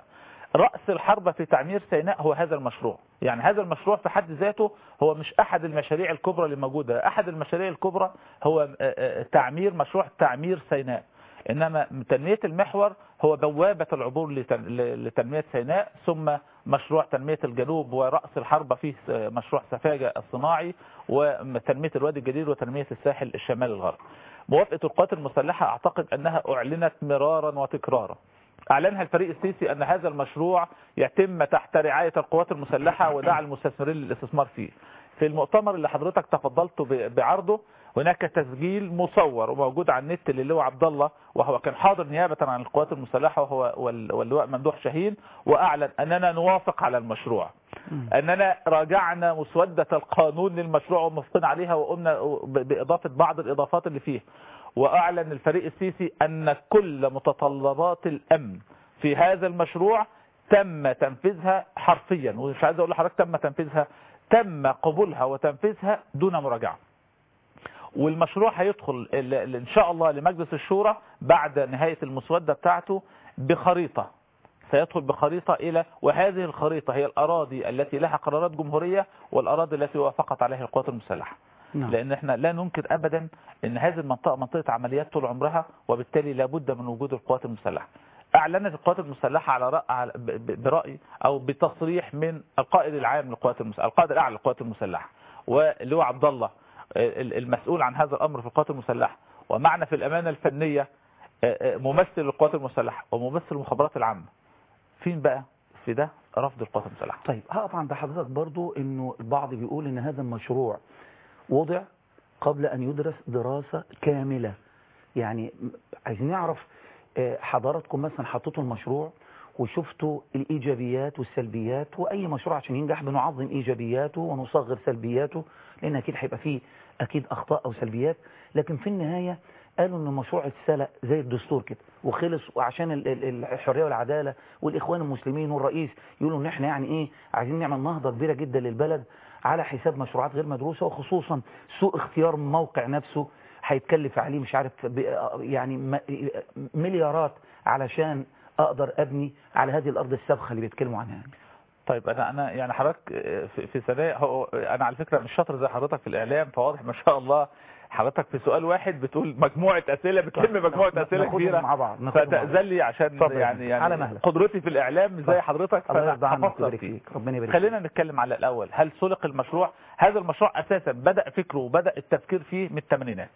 رأس الحربة في تعمير سيناء هو هذا المشروع يعني هذا المشروع في حد ذاته هو مش أحد المشاريع الكبرى اللي موجودة أحد المشاريع الكبرى هو آه، آه، تعمير مشروع تعمير سيناء إنما تنمية المحور هو بوابة العبور لتن- ل- لتنمية سيناء ثم مشروع تنمية الجنوب ورأس الحربة فيه س- مشروع سفاجة الصناعي وتنمية الوادي الجديد وتنمية الساحل الشمالي الغربي موافقة القوات المسلحة أعتقد أنها أعلنت مرارا وتكرارا أعلنها الفريق السيسي أن هذا المشروع يتم تحت رعاية القوات المسلحة ودعا المستثمرين للاستثمار فيه في المؤتمر اللي حضرتك تفضلت ب- بعرضه هناك تسجيل مصور وموجود على النت للواء عبد الله وهو كان حاضر نيابة عن القوات المسلحة وهو وال- واللواء ممدوح شاهين وأعلن أننا نوافق على المشروع أننا راجعنا مسودة القانون للمشروع وموافقين عليها وقمنا ب- بإضافة بعض الإضافات اللي فيه وأعلن الفريق السيسي أن كل متطلبات الأمن في هذا المشروع تم تنفيذها حرفيا ومش عايز أقول لحضرتك تم تنفيذها تم قبولها وتنفيذها دون مراجعة والمشروع هيدخل ال- ال- ان شاء الله لمجلس الشورى بعد نهاية المسودة بتاعته بخريطة سيدخل بخريطة إلى وهذه الخريطة هي الأراضي التي لها قرارات جمهورية والأراضي التي وافقت عليها القوات المسلحة نعم. لأن احنا لا ننكر أبدا أن هذه المنطقة منطقة عمليات طول عمرها وبالتالي لابد من وجود القوات المسلحة أعلنت القوات المسلحة على رأ... على- ب- ب- برأي أو بتصريح من القائد العام للقوات المسلحة القائد الأعلى للقوات المسلحة واللي هو عبد الله ال- المسؤول عن هذا الأمر في القوات المسلحة ومعنا في الأمانة الفنية آه، آه، ممثل للقوات المسلحة وممثل المخابرات العامة فين بقى في ده رفض القوات المسلحة طيب هقف عند حضرتك برضو انه البعض بيقول ان هذا المشروع وضع قبل ان يدرس دراسة كاملة يعني م- عايزين نعرف آه، حضراتكم مثلا حطيتوا المشروع وشفتوا الايجابيات والسلبيات واي مشروع عشان ينجح بنعظم ايجابياته ونصغر سلبياته لان اكيد هيبقى فيه اكيد اخطاء او سلبيات لكن في النهاية قالوا ان المشروع اتسلق زي الدستور كده وخلص وعشان ال- ال- الحريه والعداله والاخوان المسلمين والرئيس يقولوا ان احنا يعني ايه عايزين نعمل نهضه كبيره جدا للبلد على حساب مشروعات غير مدروسه وخصوصا سوء اختيار موقع نفسه هيتكلف عليه مش عارف ب- يعني م- مليارات علشان اقدر ابني على هذه الارض السابخه اللي بيتكلموا عنها يعني. طيب انا انا يعني حضرتك في, في ثنايا هو انا على فكره مش شاطر زي حضرتك في الاعلام فواضح ما شاء الله حضرتك في سؤال واحد بتقول مجموعه اسئله بتلم مجموعه اسئله ناخدهم كبيره مع بعض ناخدهم مع بعض. فتأذن لي عشان اتفضل يا يعني فندم. يعني على مهلك. قدرتي في الاعلام مش زي حضرتك الله فأنا يرضى عنك هفكر ويبارك فيه. فيك ربنا يبارك خلينا نتكلم على الاول هل سلق المشروع هذا المشروع اساسا بدا فكره وبدا التفكير فيه من الثمانينات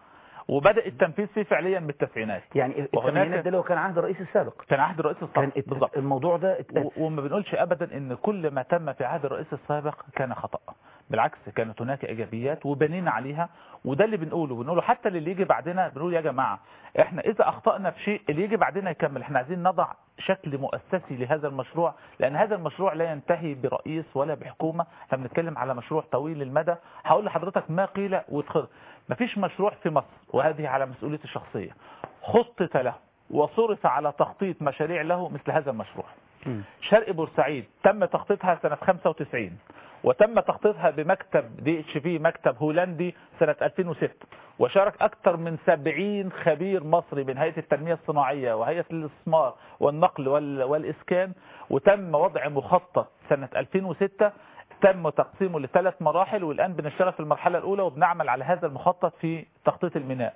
وبدا التنفيذ فيه فعليا من التسعينات يعني وهناك- الثمانينات ده لو كان عهد الرئيس السابق كان عهد الرئيس كان السابق ات- بالظبط الموضوع ده ات- و- وما بنقولش ابدا ان كل ما تم في عهد الرئيس السابق كان خطأ بالعكس كانت هناك ايجابيات وبنينا عليها وده اللي بنقوله بنقوله حتى اللي يجي بعدنا بنقول يا جماعه احنا اذا اخطانا في شيء اللي يجي بعدنا يكمل احنا عايزين نضع شكل مؤسسي لهذا المشروع لان هذا المشروع لا ينتهي برئيس ولا بحكومه احنا بنتكلم على مشروع طويل المدى هقول لحضرتك ما قيل وادخل مفيش مشروع في مصر وهذه على مسؤوليتي الشخصيه خطط له وصرف على تخطيط مشاريع له مثل هذا المشروع شرق بورسعيد تم تخطيطها سنة 95 وتم تخطيطها بمكتب دي اتش في مكتب هولندي سنة 2006 وشارك أكثر من 70 خبير مصري من هيئة التنمية الصناعية وهيئة الاستثمار والنقل وال- والإسكان وتم وضع مخطط سنة 2006 تم تقسيمه لثلاث مراحل والآن بنشتغل في المرحلة الأولى وبنعمل على هذا المخطط في تخطيط الميناء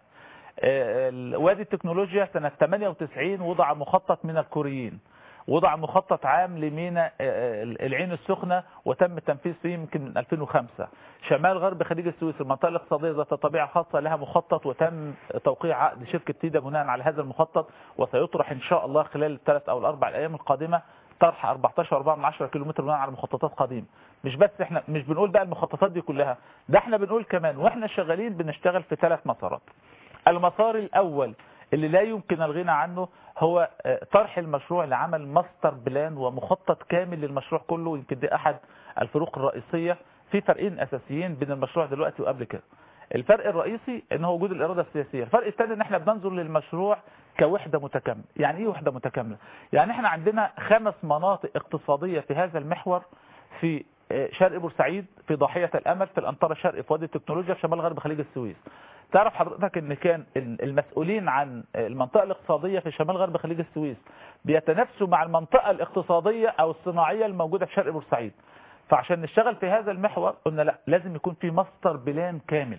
آه، ال- وادي التكنولوجيا سنة 98 وضع مخطط من الكوريين وضع مخطط عام لميناء آه، العين السخنة وتم التنفيذ فيه يمكن من 2005 شمال غرب خليج السويس المنطقة الاقتصادية ذات طبيعة خاصة لها مخطط وتم توقيع عقد شركة تيدا بناء على هذا المخطط وسيطرح إن شاء الله خلال الثلاث أو الأربع الأيام القادمة طرح 14.4 كيلومتر بناء على مخططات قديمة مش بس احنا مش بنقول بقى المخططات دي كلها ده احنا بنقول كمان واحنا شغالين بنشتغل في ثلاث مسارات المسار الأول اللي لا يمكن الغنى عنه هو آه، طرح المشروع لعمل ماستر بلان ومخطط كامل للمشروع كله يمكن دي أحد الفروق الرئيسية في فرقين أساسيين بين المشروع دلوقتي وقبل كده الفرق الرئيسي ان هو وجود الإرادة السياسية الفرق الثاني ان احنا بننظر للمشروع كوحدة متكاملة يعني ايه وحدة متكاملة يعني احنا عندنا خمس مناطق اقتصادية في هذا المحور في آه، شرق بورسعيد في ضاحية الأمل في الأنطرة الشرقي في وادي التكنولوجيا في شمال غرب خليج السويس تعرف حضرتك ان كان ال- المسؤولين عن المنطقة الاقتصادية في شمال غرب خليج السويس بيتنافسوا مع المنطقة الاقتصادية او الصناعية الموجودة في شرق بورسعيد فعشان نشتغل في هذا المحور قلنا لا لازم يكون في ماستر بلان كامل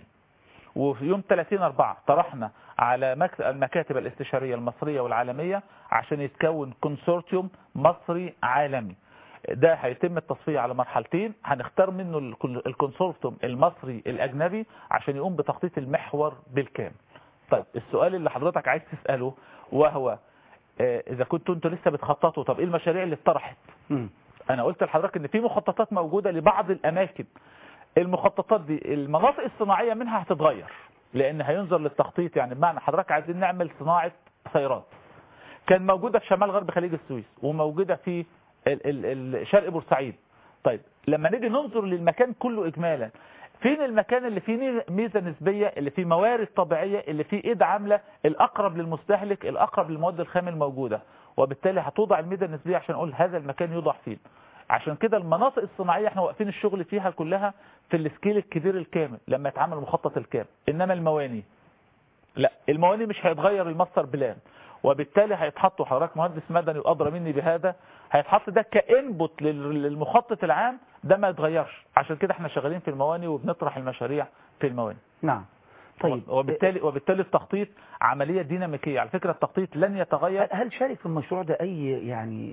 وفي يوم 30 4 طرحنا على مك- المكاتب الاستشارية المصرية والعالمية عشان يتكون كونسورتيوم مصري عالمي ده هيتم التصفية على مرحلتين هنختار منه الكل- الكونسورتيوم المصري الأجنبي عشان يقوم بتخطيط المحور بالكامل طيب السؤال اللي حضرتك عايز تسأله وهو آه، إذا كنتوا انتوا لسه بتخططوا طب إيه المشاريع اللي اتطرحت أنا قلت لحضرتك إن في مخططات موجودة لبعض الأماكن المخططات دي المناطق الصناعية منها هتتغير لأن هينظر للتخطيط يعني بمعنى حضرتك عايزين نعمل صناعة سيارات كان موجودة في شمال غرب خليج السويس وموجودة في ال- ال- ال- شرق بورسعيد طيب لما نيجي ننظر للمكان كله إجمالا فين المكان اللي فيه ميزة نسبية اللي فيه موارد طبيعية اللي فيه ايد عاملة الأقرب للمستهلك الأقرب للمواد الخام الموجودة وبالتالي هتوضع الميزة النسبية عشان نقول هذا المكان يوضع فيه عشان كده المناطق الصناعية احنا واقفين الشغل فيها كلها في السكيل الكبير الكامل لما يتعمل المخطط الكامل انما المواني لا المواني مش هيتغير الماستر بلان وبالتالي هيتحطوا حضرتك مهندس مدني وادرى مني بهذا هيتحط ده كانبوت لل- للمخطط العام ده ما يتغيرش عشان كده احنا شغالين في المواني وبنطرح المشاريع في المواني نعم طيب وبالتالي وبالتالي التخطيط عمليه ديناميكيه على فكره التخطيط لن يتغير هل شارك في المشروع ده أي يعني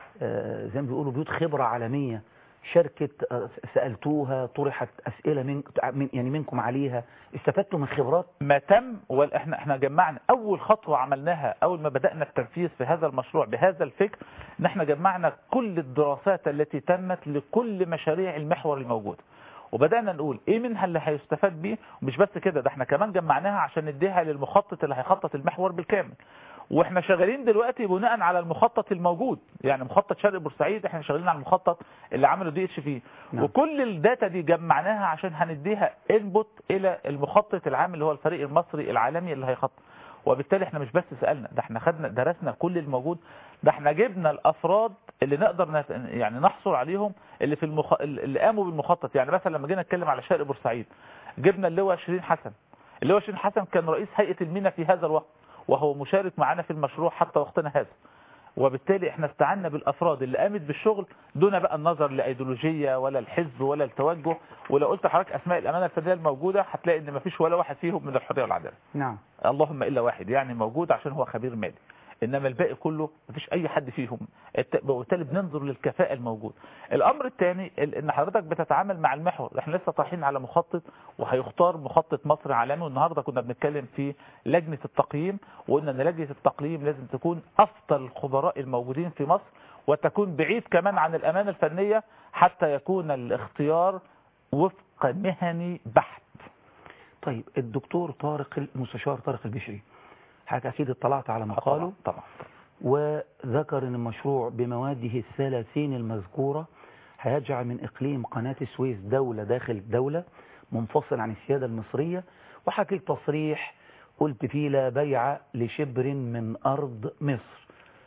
آه، زي ما بيقولوا بيوت خبرة عالمية شركة آه، سألتوها طرحت أسئلة من من- يعني منكم عليها استفدتوا من خبرات ما تم واحنا احنا جمعنا اول خطوه عملناها اول ما بدانا التنفيذ في هذا المشروع بهذا الفكر ان احنا جمعنا كل الدراسات التي تمت لكل مشاريع المحور الموجوده وبدانا نقول ايه منها اللي هيستفاد بيه ومش بس كده ده احنا كمان جمعناها عشان نديها للمخطط اللي هيخطط المحور بالكامل واحنا شغالين دلوقتي بناء على المخطط الموجود يعني مخطط شرق بورسعيد احنا شغالين على المخطط اللي عمله دي اتش فيه نعم. وكل الداتا دي جمعناها عشان هنديها انبوت الى المخطط العام اللي هو الفريق المصري العالمي اللي هيخطط وبالتالي احنا مش بس سالنا ده احنا خدنا درسنا كل الموجود ده احنا جبنا الافراد اللي نقدر نت... يعني نحصل عليهم اللي في المخ... اللي قاموا بالمخطط يعني مثلا لما جينا نتكلم على شرق بورسعيد جبنا اللواء شيرين حسن اللواء شيرين حسن كان رئيس هيئه المينا في هذا الوقت وهو مشارك معنا في المشروع حتى وقتنا هذا وبالتالي احنا استعنا بالافراد اللي قامت بالشغل دون بقى النظر لايديولوجيه ولا الحزب ولا التوجه ولو قلت لحضرتك اسماء الامانه الفنيه الموجوده هتلاقي ان مفيش ولا واحد فيهم من الحريه والعداله نعم اللهم الا واحد يعني موجود عشان هو خبير مالي انما الباقي كله مفيش اي حد فيهم الت- وبالتالي بننظر للكفاءه الموجود الامر الثاني ال- ان حضرتك بتتعامل مع المحور احنا لسه طالعين على مخطط وهيختار مخطط مصري عالمي والنهارده كنا بنتكلم في لجنه التقييم وقلنا ان لجنه التقييم لازم تكون افضل الخبراء الموجودين في مصر وتكون بعيد كمان عن الامانه الفنيه حتى يكون الاختيار وفق مهني بحت طيب الدكتور طارق المستشار طارق البشري حضرتك اكيد اطلعت على مقاله طبعا وذكر ان المشروع بمواده الثلاثين المذكورة هيجعل من اقليم قناة السويس دولة داخل الدولة منفصل عن السيادة المصرية وحكي تصريح قلت فيه لا بيع لشبر من ارض مصر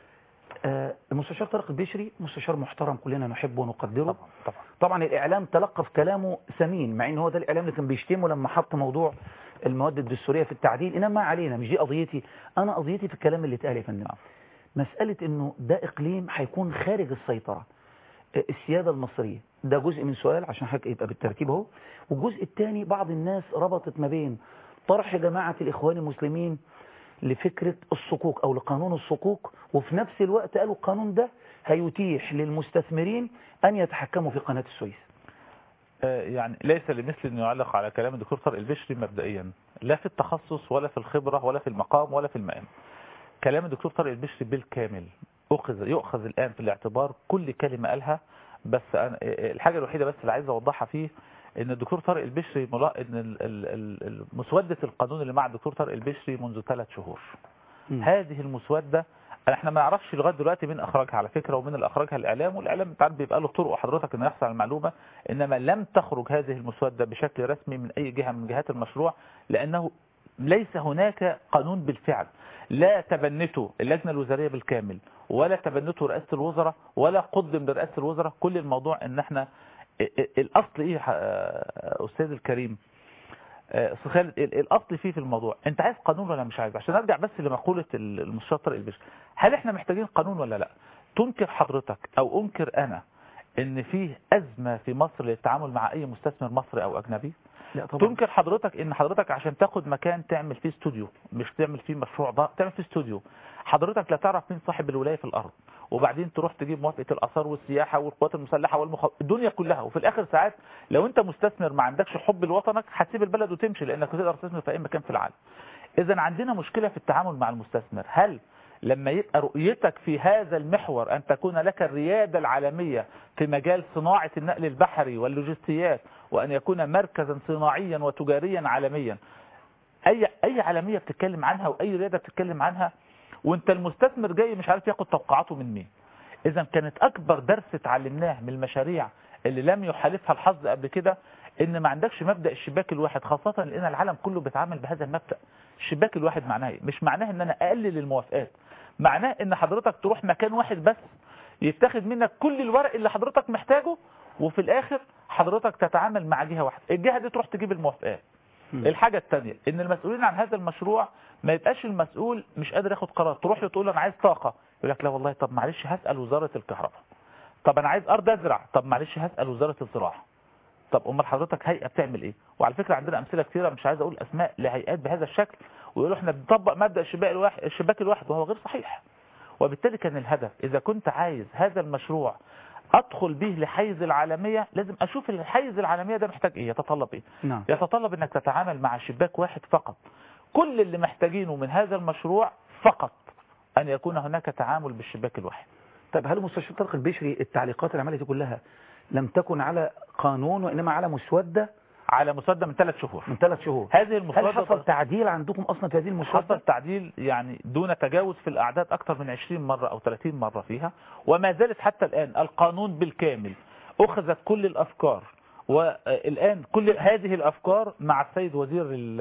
آه، المستشار طارق البشري مستشار محترم كلنا نحبه ونقدره طبعا طبعا طبعا الاعلام تلقف كلامه سمين مع ان هو ده الاعلام اللي كان بيشتمه لما حط موضوع المواد الدستوريه في التعديل انما ما علينا مش دي قضيتي انا قضيتي في الكلام اللي اتقال يا فندم مساله انه ده اقليم هيكون خارج السيطره آه، السياده المصريه ده جزء من سؤال عشان حضرتك يبقى بالترتيب اهو والجزء الثاني بعض الناس ربطت ما بين طرح جماعه الاخوان المسلمين لفكرة الصكوك أو لقانون الصكوك وفي نفس الوقت قالوا القانون ده هيتيح للمستثمرين أن يتحكموا في قناة السويس آه، يعني ليس لمثل أن يعلق على كلام الدكتور طارق البشري مبدئيا لا في التخصص ولا في الخبرة ولا في المقام ولا في المقام كلام الدكتور طارق البشري بالكامل أخذ يؤخذ الآن في الاعتبار كل كلمة قالها بس أنا آه، الحاجة الوحيدة بس اللي عايز أوضحها فيه ان الدكتور طارق البشري ملا... ان ال- ال- ال- ال- مسودة القانون اللي مع الدكتور طارق البشري منذ ثلاث شهور هذه المسودة احنا ما نعرفش لغايه دلوقتي مين اخرجها على فكره ومين اللي اخرجها الاعلام والاعلام انت عارف بيبقى له طرق حضرتك انه يحصل على المعلومه انما لم تخرج هذه المسوده بشكل رسمي من اي جهه من جهات المشروع لانه ليس هناك قانون بالفعل لا تبنته اللجنه الوزاريه بالكامل ولا تبنته رئاسه الوزراء ولا قدم لرئاسه الوزراء كل الموضوع ان احنا ال- ال- الاصل ايه يا ح- استاذ الكريم آه، أستاذ خالد ال- الاصل فيه في الموضوع انت عايز قانون ولا مش عايز عشان ارجع بس لمقوله ال- المستشار طارق البشري هل احنا محتاجين قانون ولا لا تنكر حضرتك او انكر انا ان فيه ازمه في مصر للتعامل مع اي مستثمر مصري او اجنبي لا طبعا تنكر حضرتك ان حضرتك عشان تاخد مكان تعمل فيه استوديو مش تعمل فيه مشروع ضخم تعمل فيه استوديو حضرتك لا تعرف مين صاحب الولايه في الارض وبعدين تروح تجيب موافقه الاثار والسياحه والقوات المسلحه والمخ... الدنيا كلها وفي الاخر ساعات لو انت مستثمر ما عندكش حب لوطنك هتسيب البلد وتمشي لانك تقدر تستثمر في اي مكان في العالم اذا عندنا مشكله في التعامل مع المستثمر هل لما يبقى رؤيتك في هذا المحور أن تكون لك الريادة العالمية في مجال صناعة النقل البحري واللوجستيات وأن يكون مركزا صناعيا وتجاريا عالميا أي أي عالمية بتتكلم عنها وأي ريادة بتتكلم عنها وأنت المستثمر جاي مش عارف ياخد توقعاته من مين إذا كانت أكبر درس اتعلمناه من المشاريع اللي لم يحالفها الحظ قبل كده ان ما عندكش مبدأ الشباك الواحد خاصة لان العالم كله بيتعامل بهذا المبدأ الشباك الواحد معناه ايه مش معناه ان انا اقلل الموافقات معناه ان حضرتك تروح مكان واحد بس يتاخد منك كل الورق اللي حضرتك محتاجه وفي الاخر حضرتك تتعامل مع جهة واحدة الجهة دي تروح تجيب الموافقات الحاجة الثانية ان المسؤولين عن هذا المشروع ما يبقاش المسؤول مش قادر ياخد قرار تروح له تقول له انا عايز طاقة يقول لك لا والله طب معلش هسأل وزارة الكهرباء طب انا عايز ارض ازرع طب معلش هسأل وزارة الزراعة طب امال حضرتك هيئه بتعمل ايه وعلى فكره عندنا امثله كثيره مش عايز اقول اسماء لهيئات بهذا الشكل ويقولوا احنا بنطبق مبدا الشباك الواحد الشباك الواحد وهو غير صحيح وبالتالي كان الهدف اذا كنت عايز هذا المشروع ادخل به لحيز العالميه لازم اشوف الحيز العالميه ده محتاج ايه يتطلب ايه نعم يتطلب انك تتعامل مع شباك واحد فقط كل اللي محتاجينه من هذا المشروع فقط ان يكون هناك تعامل بالشباك الواحد طيب هل مستشار طارق البشري التعليقات اللي عملها دي كلها لم تكن على قانون وإنما على مسودة على مسودة من ثلاث شهور من ثلاث شهور هذه المسودة هل حصل تعديل عندكم أصلا في هذه المسودة حصل تعديل يعني دون تجاوز في الأعداد أكثر من 20 مرة أو 30 مرة فيها وما زالت حتى الآن القانون بالكامل أخذت كل الأفكار والآن كل هذه الأفكار مع السيد وزير ال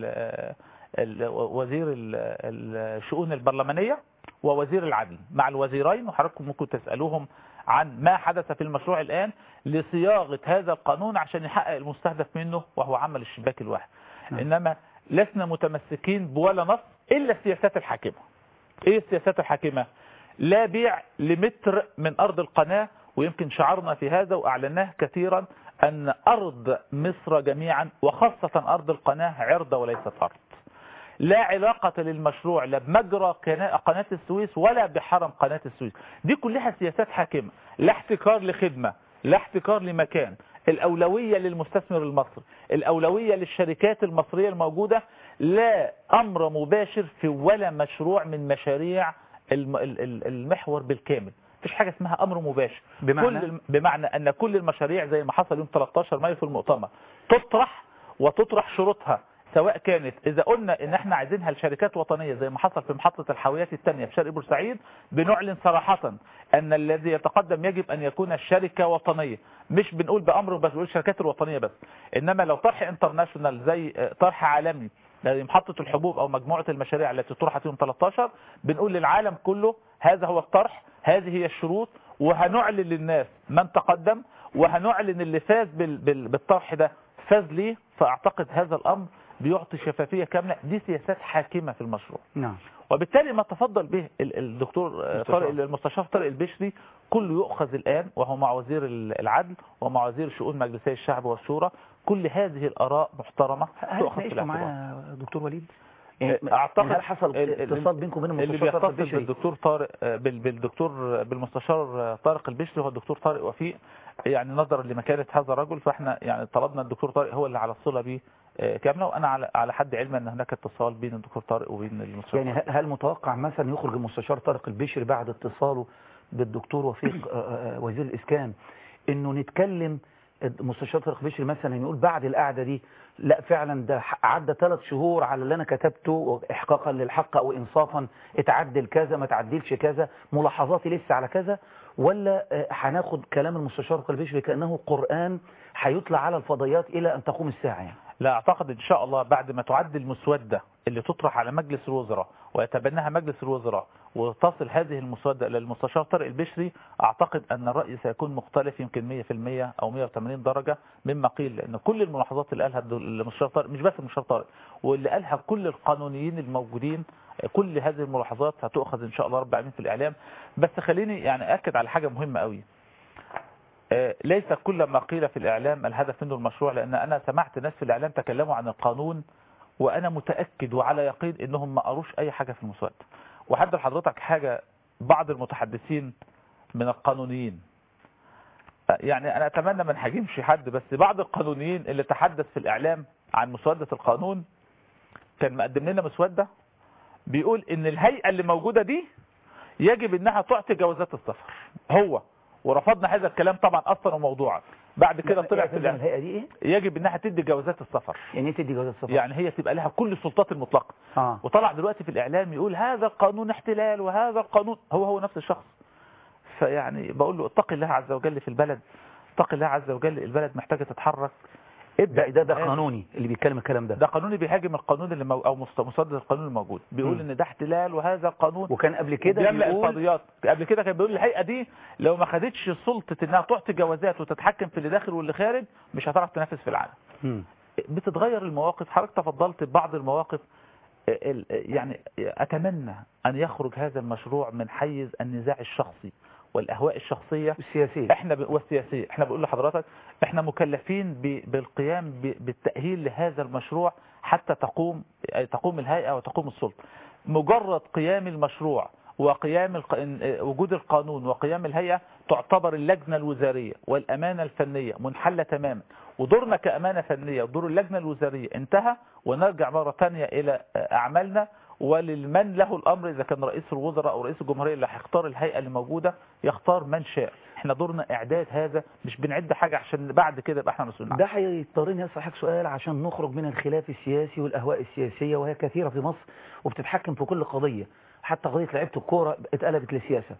ال ال وزير ال- الشؤون البرلمانية ووزير العدل مع الوزيرين وحضراتكم ممكن تسألوهم عن ما حدث في المشروع الآن لصياغة هذا القانون عشان يحقق المستهدف منه وهو عمل الشباك الواحد إنما لسنا متمسكين بولا نص إلا السياسات الحاكمة إيه السياسات الحاكمة لا بيع لمتر من أرض القناة ويمكن شعرنا في هذا وأعلناه كثيرا أن أرض مصر جميعا وخاصة أرض القناة عرضة وليست أرض لا علاقة للمشروع لا بمجرى قنا- قناة السويس ولا بحرم قناة السويس دي كلها سياسات حاكمة لا احتكار لخدمة لا احتكار لمكان الأولوية للمستثمر المصري الأولوية للشركات المصرية الموجودة لا أمر مباشر في ولا مشروع من مشاريع الم- ال- ال- المحور بالكامل مفيش حاجة اسمها أمر مباشر بمعنى؟ كل الم- بمعنى أن كل المشاريع زي ما حصل يوم 13 مايو في المؤتمر تطرح وتطرح شروطها سواء كانت إذا قلنا إن احنا عايزينها لشركات وطنية زي ما حصل في محطة الحاويات الثانية في شرق بورسعيد بنعلن صراحة أن الذي يتقدم يجب أن يكون الشركة وطنية مش بنقول بأمر بس بنقول الشركات الوطنية بس إنما لو طرح انترناشونال زي آه، طرح عالمي زي محطة الحبوب أو مجموعة المشاريع التي طرحت يوم 13 بنقول للعالم كله هذا هو الطرح هذه هي الشروط وهنعلن للناس من تقدم وهنعلن اللي فاز بال- بال- بالطرح ده فاز ليه فأعتقد هذا الأمر بيعطي شفافية كاملة دي سياسات حاكمة في المشروع نعم وبالتالي ما تفضل به ال- الدكتور آه، مستشار. طارق المستشار طارق البشري كله يؤخذ الآن وهو مع وزير ال- العدل ومع وزير شؤون مجلسي الشعب والشورى كل هذه الآراء محترمة هل تؤخذ في تناقشتوا الاعتبار معاه دكتور وليد؟ يعني اعتقد هل حصل ال- ال- اتصال بينكم وبين اللي المستشار طارق بيتصل البشري؟ بالدكتور طارق آه، بال- بالدكتور بالمستشار طارق البشري هو الدكتور طارق وفيق يعني نظرا لمكانة هذا الرجل فاحنا يعني طلبنا الدكتور طارق هو اللي على الصلة به آه، كاملة وانا على على حد علمي ان هناك اتصال بين الدكتور طارق وبين المستشار يعني هل- هل متوقع مثلا يخرج المستشار طارق البشري بعد اتصاله بالدكتور وفيق آه، آه، وزير الإسكان انه نتكلم المستشار طارق البشري مثلا يقول بعد القعده دي لا فعلا ده ح- عدى ثلاث شهور على اللي انا كتبته احقاقا للحق او انصافا اتعدل كذا ما تعدلش كذا ملاحظاتي لسه على كذا ولا آه، هناخد كلام المستشار طارق البشري كانه قران هيطلع على الفضائيات الى ان تقوم الساعه يعني لا اعتقد ان شاء الله بعد ما تعد المسودة اللي تطرح على مجلس الوزراء ويتبناها مجلس الوزراء وتصل هذه المسودة الى المستشار طارق البشري اعتقد ان الرأي سيكون مختلف يمكن 100% او 180 درجة مما قيل لان كل الملاحظات اللي قالها المستشار طارق مش بس المستشار طارق واللي قالها كل القانونيين الموجودين كل هذه الملاحظات هتؤخذ ان شاء الله رب العالمين في الاعلام بس خليني يعني اكد على حاجة مهمة قوي آه، ليس كل ما قيل في الإعلام الهدف منه المشروع لأن أنا سمعت ناس في الإعلام تكلموا عن القانون وأنا متأكد وعلى يقين إنهم ما قروش أي حاجة في المسودة وحد لحضرتك حاجة بعض المتحدثين من القانونيين آه، يعني أنا أتمنى ما نهاجمش حد بس بعض القانونيين اللي تحدث في الإعلام عن مسودة القانون كان مقدم لنا مسودة بيقول إن الهيئة اللي موجودة دي يجب إنها تعطي جوازات السفر هو ورفضنا هذا الكلام طبعا اصلا وموضوعا بعد كده طلع في الإعلام. الهيئة دي ايه يجب انها تدي جوازات السفر يعني ايه تدي جواز السفر يعني هي تبقى لها كل السلطات المطلقه اه وطلع دلوقتي في الاعلام يقول هذا القانون احتلال وهذا القانون هو هو نفس الشخص فيعني بقول له اتقي الله عز وجل في البلد اتقي الله عز وجل البلد محتاجه تتحرك ده ده, ده الآن. قانوني اللي بيتكلم الكلام ده ده قانوني بيهاجم القانون اللي مو... او مست- مسدد القانون الموجود بيقول مم. ان ده احتلال وهذا القانون وكان قبل كده بيملأ بيقول الفاضيات قبل كده كان بيقول الهيئه دي لو ما خدتش سلطه انها تعطي جوازات وتتحكم في اللي داخل واللي خارج مش هتعرف تنافس في العالم مم. بتتغير المواقف حضرتك تفضلت ببعض المواقف ال- يعني اتمنى ان يخرج هذا المشروع من حيز النزاع الشخصي والاهواء الشخصيه السياسية احنا ب... والسياسيه احنا بنقول لحضرتك احنا مكلفين ب... بالقيام ب... بالتاهيل لهذا المشروع حتى تقوم تقوم الهيئه وتقوم السلطه مجرد قيام المشروع وقيام الق... إن- وجود القانون وقيام الهيئه تعتبر اللجنه الوزاريه والامانه الفنيه منحله تماما ودورنا كامانه فنيه ودور اللجنه الوزاريه انتهى ونرجع مره ثانيه الى اعمالنا ولمن له الامر اذا كان رئيس الوزراء او رئيس الجمهوريه اللي هيختار الهيئه اللي موجوده يختار من شاء احنا دورنا اعداد هذا مش بنعد حاجه عشان بعد كده يبقى احنا مسؤولين ده هيضطرني اسال حضرتك سؤال عشان نخرج من الخلاف السياسي والاهواء السياسيه وهي كثيره في مصر وبتتحكم في كل قضيه حتى قضيه لعيبه الكوره اتقلبت لسياسه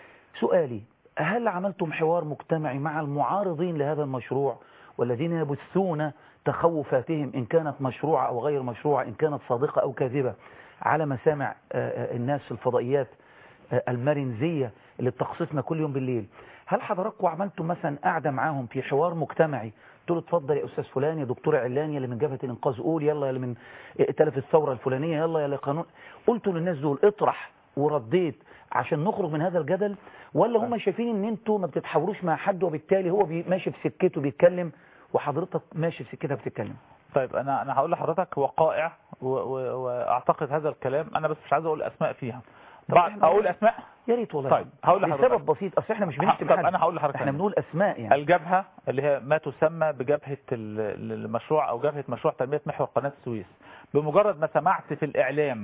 سؤالي هل عملتم حوار مجتمعي مع المعارضين لهذا المشروع والذين يبثون تخوفاتهم إن كانت مشروعة أو غير مشروعة إن كانت صادقة أو كاذبة على مسامع آه، آه، الناس في الفضائيات آه، المرنزية اللي بتقصفنا كل يوم بالليل هل حضراتكم عملتم مثلا قاعدة معاهم في حوار مجتمعي قلت له اتفضل يا أستاذ فلان يا دكتور علاني اللي من جبهة الإنقاذ قول يلا يا اللي من ائتلاف الثورة الفلانية يلا يا اللي قانون قلت للناس دول اطرح ورديت عشان نخرج من هذا الجدل ولا هم شايفين ان انتوا ما بتتحاوروش مع حد وبالتالي هو بي- ماشي في سكته بيتكلم وحضرتك ماشي في سكتك بتتكلم طيب انا انا هقول لحضرتك وقائع و- و- واعتقد هذا الكلام انا بس مش عايز اقول اسماء فيها طب بعد إحنا- اقول اسماء يا ريت والله طيب هقول لحضرتك لسبب بسيط اصل احنا مش بنشتم طب حد انا هقول لحضرتك احنا بنقول اسماء يعني الجبهة اللي هي ما تسمى بجبهة ال- المشروع او جبهة مشروع تنمية محور قناة السويس بمجرد ما سمعت في الاعلام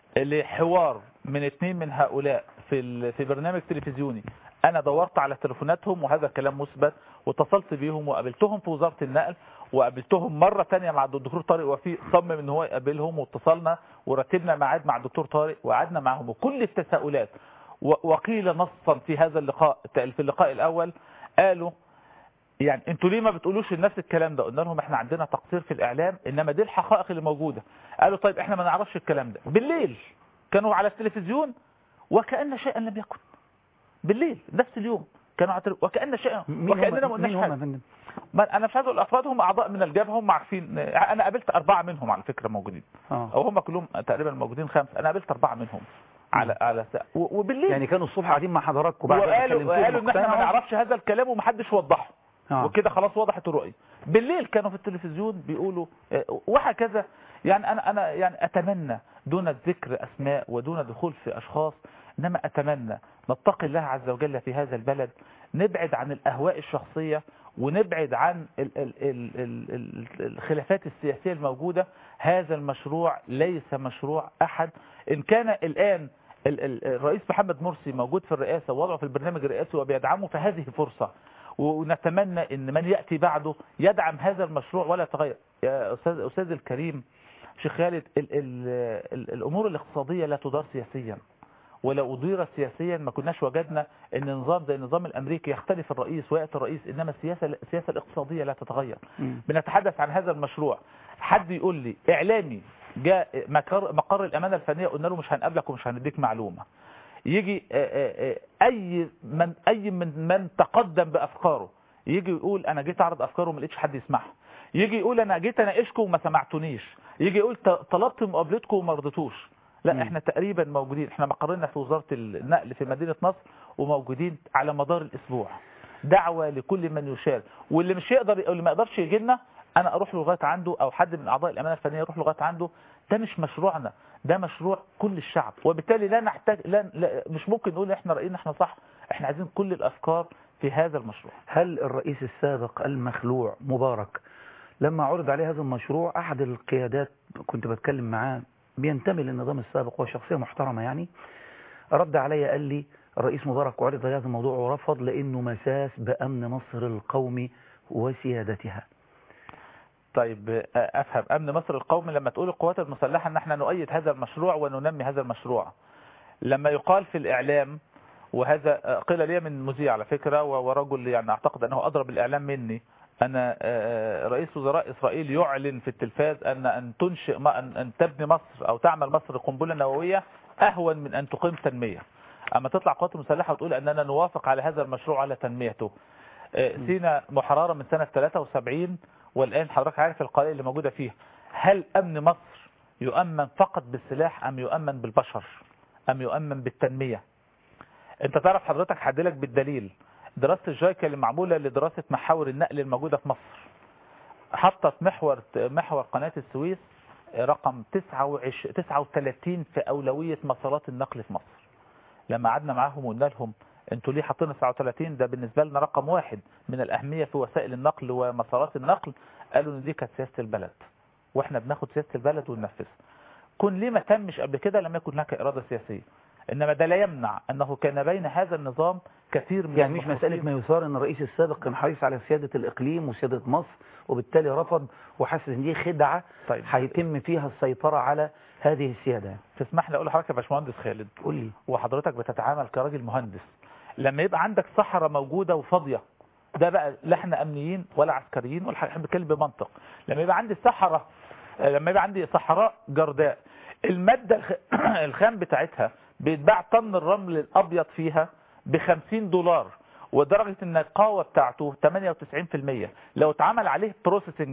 لحوار من اثنين من هؤلاء في ال- في برنامج تلفزيوني انا دورت على تليفوناتهم وهذا كلام مثبت واتصلت بيهم وقابلتهم في وزارة النقل وقابلتهم مرة تانية مع الدكتور طارق وفيق صمم ان هو يقابلهم واتصلنا ورتبنا ميعاد مع الدكتور طارق وقعدنا معهم وكل التساؤلات و- وقيل نصا في هذا اللقاء في اللقاء الاول قالوا يعني انتوا ليه ما بتقولوش للناس الكلام ده قلنا لهم احنا عندنا تقصير في الاعلام انما دي الحقائق اللي موجوده قالوا طيب احنا ما نعرفش الكلام ده بالليل كانوا على التلفزيون وكأن شيئا لم يكن بالليل نفس اليوم كانوا على التلفزيون وكأن شيئا مين وكأننا ما هم قلناش مين هم حاجه يا فندم ما انا مش عايز اقول افراد هم اعضاء من الجبهه هم عارفين انا قابلت اربعه منهم على فكره موجودين اه او هم كلهم تقريبا موجودين خمسه انا قابلت اربعه منهم على على سا... و- وبالليل يعني كانوا الصبح قاعدين مع حضراتكم بعد ما وقالوا كلمتوهم قالوا ان احنا ما واقتنعوا. نعرفش هذا الكلام ومحدش وضحه آه. وكده خلاص وضحت الرؤيه بالليل كانوا في التلفزيون بيقولوا آه، وهكذا يعني انا انا يعني اتمنى دون ذكر اسماء ودون دخول في اشخاص انما اتمنى نتقي الله عز وجل في هذا البلد نبعد عن الاهواء الشخصيه ونبعد عن ال ال ال ال ال الخلافات السياسيه الموجوده هذا المشروع ليس مشروع احد ان كان الان ال- ال- الرئيس محمد مرسي موجود في الرئاسه ووضعه في البرنامج الرئاسي وبيدعمه فهذه فرصه ونتمنى ان من ياتي بعده يدعم هذا المشروع ولا يتغير يا استاذ استاذ الكريم شيخ خالد ال ال ال الامور الاقتصاديه لا تدار سياسيا ولو أدير سياسيا ما كناش وجدنا ان نظام زي النظام الامريكي يختلف الرئيس وياتي الرئيس انما السياسه السياسه الاقتصاديه لا تتغير مم. بنتحدث عن هذا المشروع حد يقول لي اعلامي جاء مقر, مقر الامانه الفنيه قلنا له مش هنقابلك ومش هنديك معلومه يجي آه، آه، آه، اي من اي من من تقدم بافكاره يجي يقول انا جيت اعرض افكاره وما لقيتش حد يسمعها يجي يقول انا جيت اناقشكم وما سمعتونيش يجي يقول ط- طلبت مقابلتكم وما رضيتوش لا مم. احنا تقريبا موجودين احنا مقرنا في وزاره النقل في مدينه نصر وموجودين على مدار الاسبوع دعوه لكل من يشارك واللي مش يقدر او اللي ما يقدرش يجي لنا انا اروح له لغايه عنده او حد من اعضاء الامانه الفنيه يروح لغايه عنده ده مش مشروعنا ده مشروع كل الشعب وبالتالي لا نحتاج لا, لا مش ممكن نقول احنا راينا احنا صح احنا عايزين كل الافكار في هذا المشروع هل الرئيس السابق المخلوع مبارك لما عرض عليه هذا المشروع أحد القيادات كنت بتكلم معاه بينتمي للنظام السابق وشخصية محترمة يعني رد علي قال لي الرئيس مبارك عرض هذا الموضوع ورفض لأنه مساس بأمن مصر القومي وسيادتها طيب آه، افهم امن مصر القومي لما تقول القوات المسلحه ان احنا نؤيد هذا المشروع وننمي هذا المشروع لما يقال في الاعلام وهذا آه، قيل لي من مذيع على فكره و- ورجل يعني اعتقد انه اضرب الاعلام مني ان آه، رئيس وزراء اسرائيل يعلن في التلفاز ان ان تنشئ ما- ان أن تبني مصر او تعمل مصر قنبله نوويه اهون من ان تقيم تنميه اما تطلع القوات المسلحه وتقول اننا نوافق على هذا المشروع على تنميته آه، سينا محرره من سنه 73 والآن حضرتك عارف القضايا اللي موجودة فيها هل أمن مصر يؤمن فقط بالسلاح أم يؤمن بالبشر أم يؤمن بالتنمية انت تعرف حضرتك هديلك بالدليل دراسة الجايكا اللي معمولة لدراسة محاور النقل الموجودة في مصر حطت محور محور قناة السويس رقم 29 39 في أولوية مسارات النقل في مصر لما قعدنا معاهم وقلنا لهم انتوا ليه حاطين 39 ده بالنسبة لنا رقم واحد من الأهمية في وسائل النقل ومسارات النقل قالوا ان دي كانت سياسة البلد واحنا بناخد سياسة البلد وننفذها كن ليه ما تمش قبل كده لم يكن هناك إرادة سياسية إنما ده لا يمنع أنه كان بين هذا النظام كثير من يعني مش المخلصين. مسألة ما يثار ان الرئيس السابق كان حريص على سيادة الإقليم وسيادة مصر وبالتالي رفض وحاسس ان دي خدعة طيب. هيتم فيها السيطرة على هذه السيادة تسمح لي أقول لحضرتك يا باشمهندس خالد قول لي وحضرتك بتتعامل كراجل مهندس لما يبقى عندك صحراء موجودة وفاضية ده بقى لا احنا امنيين ولا عسكريين ولا حاجه احنا بنتكلم بمنطق لما يبقى عندي صحراء لما يبقى عندي صحراء جرداء المادة الخ- الخام بتاعتها بيتباع طن الرمل الابيض فيها ب 50 دولار ودرجة النقاوة بتاعته 98% لو اتعمل عليه بروسيسنج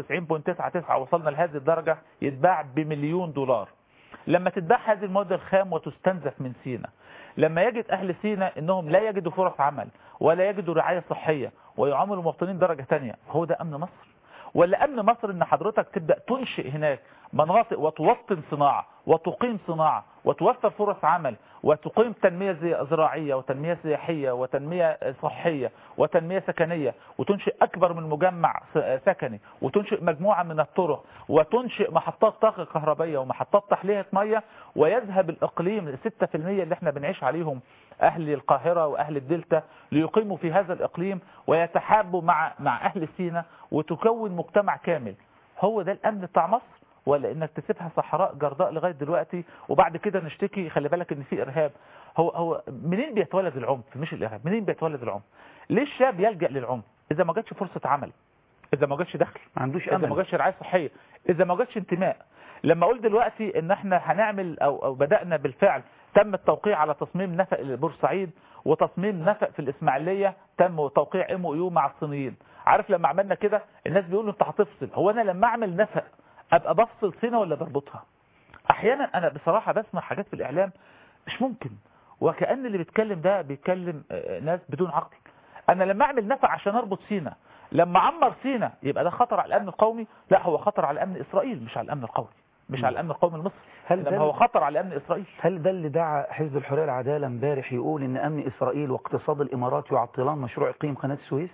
99.99 وصلنا لهذه الدرجة يتباع بمليون دولار لما تتباع هذه المواد الخام وتستنزف من سينا لما يجد أهل سينا أنهم لا يجدوا فرص عمل ولا يجدوا رعاية صحية ويعاملوا المواطنين درجة تانية هو ده أمن مصر ولا أمن مصر أن حضرتك تبدأ تنشئ هناك مناطق وتوطن صناعة وتقيم صناعة وتوفر فرص عمل وتقيم تنمية زي- زراعية وتنمية سياحية وتنمية صحية وتنمية سكنية وتنشئ أكبر من مجمع س- سكني وتنشئ مجموعة من الطرق وتنشئ محطات طاقة كهربية ومحطات تحلية مية ويذهب الإقليم 6% اللي احنا بنعيش عليهم أهل القاهرة وأهل الدلتا ليقيموا في هذا الإقليم ويتحابوا مع مع أهل سينا وتكون مجتمع كامل هو ده الأمن بتاع مصر ولا انك تسيبها صحراء جرداء لغايه دلوقتي وبعد كده نشتكي خلي بالك ان في ارهاب هو هو منين بيتولد العنف مش الارهاب منين بيتولد العنف ليه الشاب يلجا للعنف اذا ما جاتش فرصه عمل اذا ما جاتش دخل ما عندوش اذا ما أمل جاتش رعايه صحيه اذا ما جاتش انتماء لما اقول دلوقتي ان احنا هنعمل او او بدانا بالفعل تم التوقيع على تصميم نفق لبورسعيد وتصميم نفق في الاسماعيليه تم توقيع ام او يو مع الصينيين عارف لما عملنا كده الناس بيقولوا انت هتفصل هو انا لما اعمل نفق ابقى بفصل سنه ولا بربطها احيانا انا بصراحه بسمع حاجات في الاعلام مش ممكن وكأن اللي بيتكلم ده بيتكلم آه، ناس بدون عقل انا لما اعمل نفق عشان اربط سينا لما اعمر سينا يبقى ده خطر على الامن القومي لا هو خطر على امن اسرائيل مش على الامن القومي مش على الامن القومي المصري هل ده انما هو خطر على امن اسرائيل هل ده اللي دعا حزب الحرية العدالة امبارح يقول ان امن اسرائيل واقتصاد الامارات يعطلان مشروع اقليم قناة السويس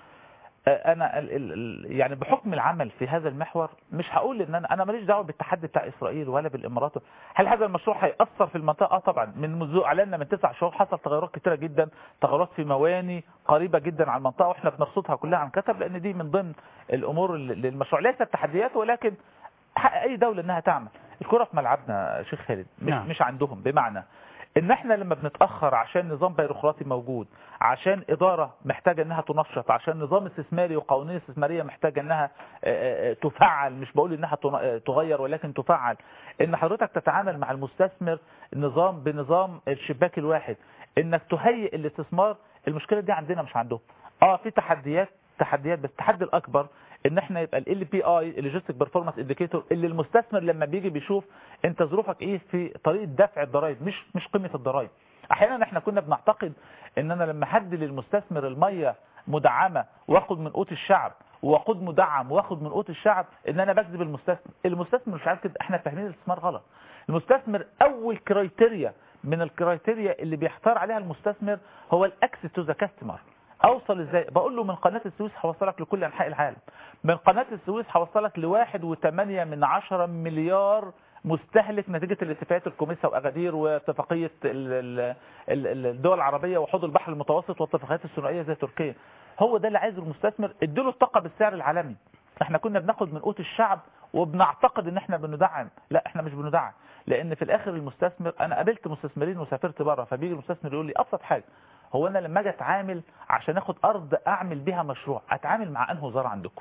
آه، انا ال ال ال يعني بحكم العمل في هذا المحور مش هقول ان انا انا ماليش دعوه بالتحدي بتاع اسرائيل ولا بالامارات هل هذا المشروع هيأثر في المنطقه اه طبعا من منذ اعلاننا من تسع شهور حصل تغيرات كتيره جدا تغيرات في مواني قريبه جدا على المنطقه واحنا بنرصدها كلها عن كتب لان دي من ضمن الامور اللي- للمشروع ليست تحديات ولكن حق اي دوله انها تعمل الكره في ملعبنا يا شيخ خالد مش نعم. مش عندهم بمعنى ان احنا لما بنتاخر عشان نظام بيروقراطي موجود عشان اداره محتاجه انها تنشط عشان نظام استثماري وقوانين استثماريه محتاجه انها آه، آه، تفعل مش بقول انها تن- آه، تغير ولكن تفعل ان حضرتك تتعامل مع المستثمر نظام بنظام الشباك الواحد انك تهيئ الاستثمار المشكله دي عندنا مش عندهم اه في تحديات تحديات بس التحدي الاكبر ان احنا يبقى ال بي اي اللوجيستيك بيرفورمانس انديكيتور اللي المستثمر لما بيجي بيشوف انت ظروفك ايه في طريقه دفع الضرائب مش مش قيمه الضرائب احيانا احنا كنا بنعتقد ان انا لما حد للمستثمر الميه مدعمه واخد من قوت الشعب وقود مدعم واخد من قوت الشعب ان انا بجذب المستثمر المستثمر مش عارف كده احنا فاهمين الاستثمار غلط المستثمر اول كرايتيريا من الكرايتيريا اللي بيختار عليها المستثمر هو الاكسس تو ذا كاستمر اوصل ازاي بقول له من قناه السويس هوصلك لكل انحاء العالم من قناه السويس هوصلك لواحد وثمانية من عشرة مليار مستهلك نتيجة الاتفاقيات الكوميسا وأغادير واتفاقية ال- ال- ال- الدول العربية وحوض البحر المتوسط والاتفاقيات الثنائية زي تركيا هو ده اللي عايزه المستثمر اديله الطاقة بالسعر العالمي احنا كنا بناخد من قوت الشعب وبنعتقد ان احنا بندعم لا احنا مش بندعم لان في الاخر المستثمر انا قابلت مستثمرين وسافرت بره فبيجي المستثمر يقول لي ابسط حاجه هو انا لما اجي اتعامل عشان اخد ارض اعمل بيها مشروع اتعامل مع انه وزاره عندكم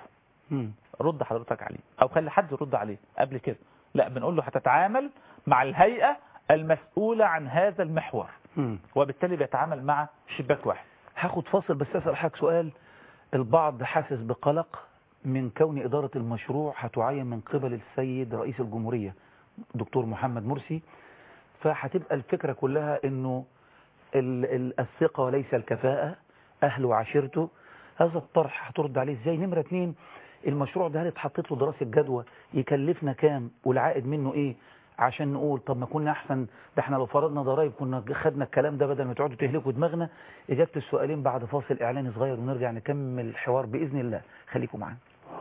رد حضرتك عليه او خلي حد يرد عليه قبل كده لا بنقول له هتتعامل مع الهيئه المسؤوله عن هذا المحور وبالتالي بيتعامل مع شباك واحد هاخد فاصل بس اسال حضرتك سؤال البعض حاسس بقلق من كون إدارة المشروع هتعين من قبل السيد رئيس الجمهورية دكتور محمد مرسي فهتبقى الفكرة كلها انه ال- ال- الثقة وليس الكفاءة اهله وعشيرته هذا الطرح هترد عليه ازاي نمرة اتنين المشروع ده هل اتحطت له دراسة جدوى يكلفنا كام والعائد منه ايه عشان نقول طب ما كنا احسن ده احنا لو فرضنا ضرائب كنا خدنا الكلام ده بدل ما تقعدوا تهلكوا دماغنا اجابة السؤالين بعد فاصل اعلاني صغير ونرجع نكمل الحوار باذن الله خليكم معانا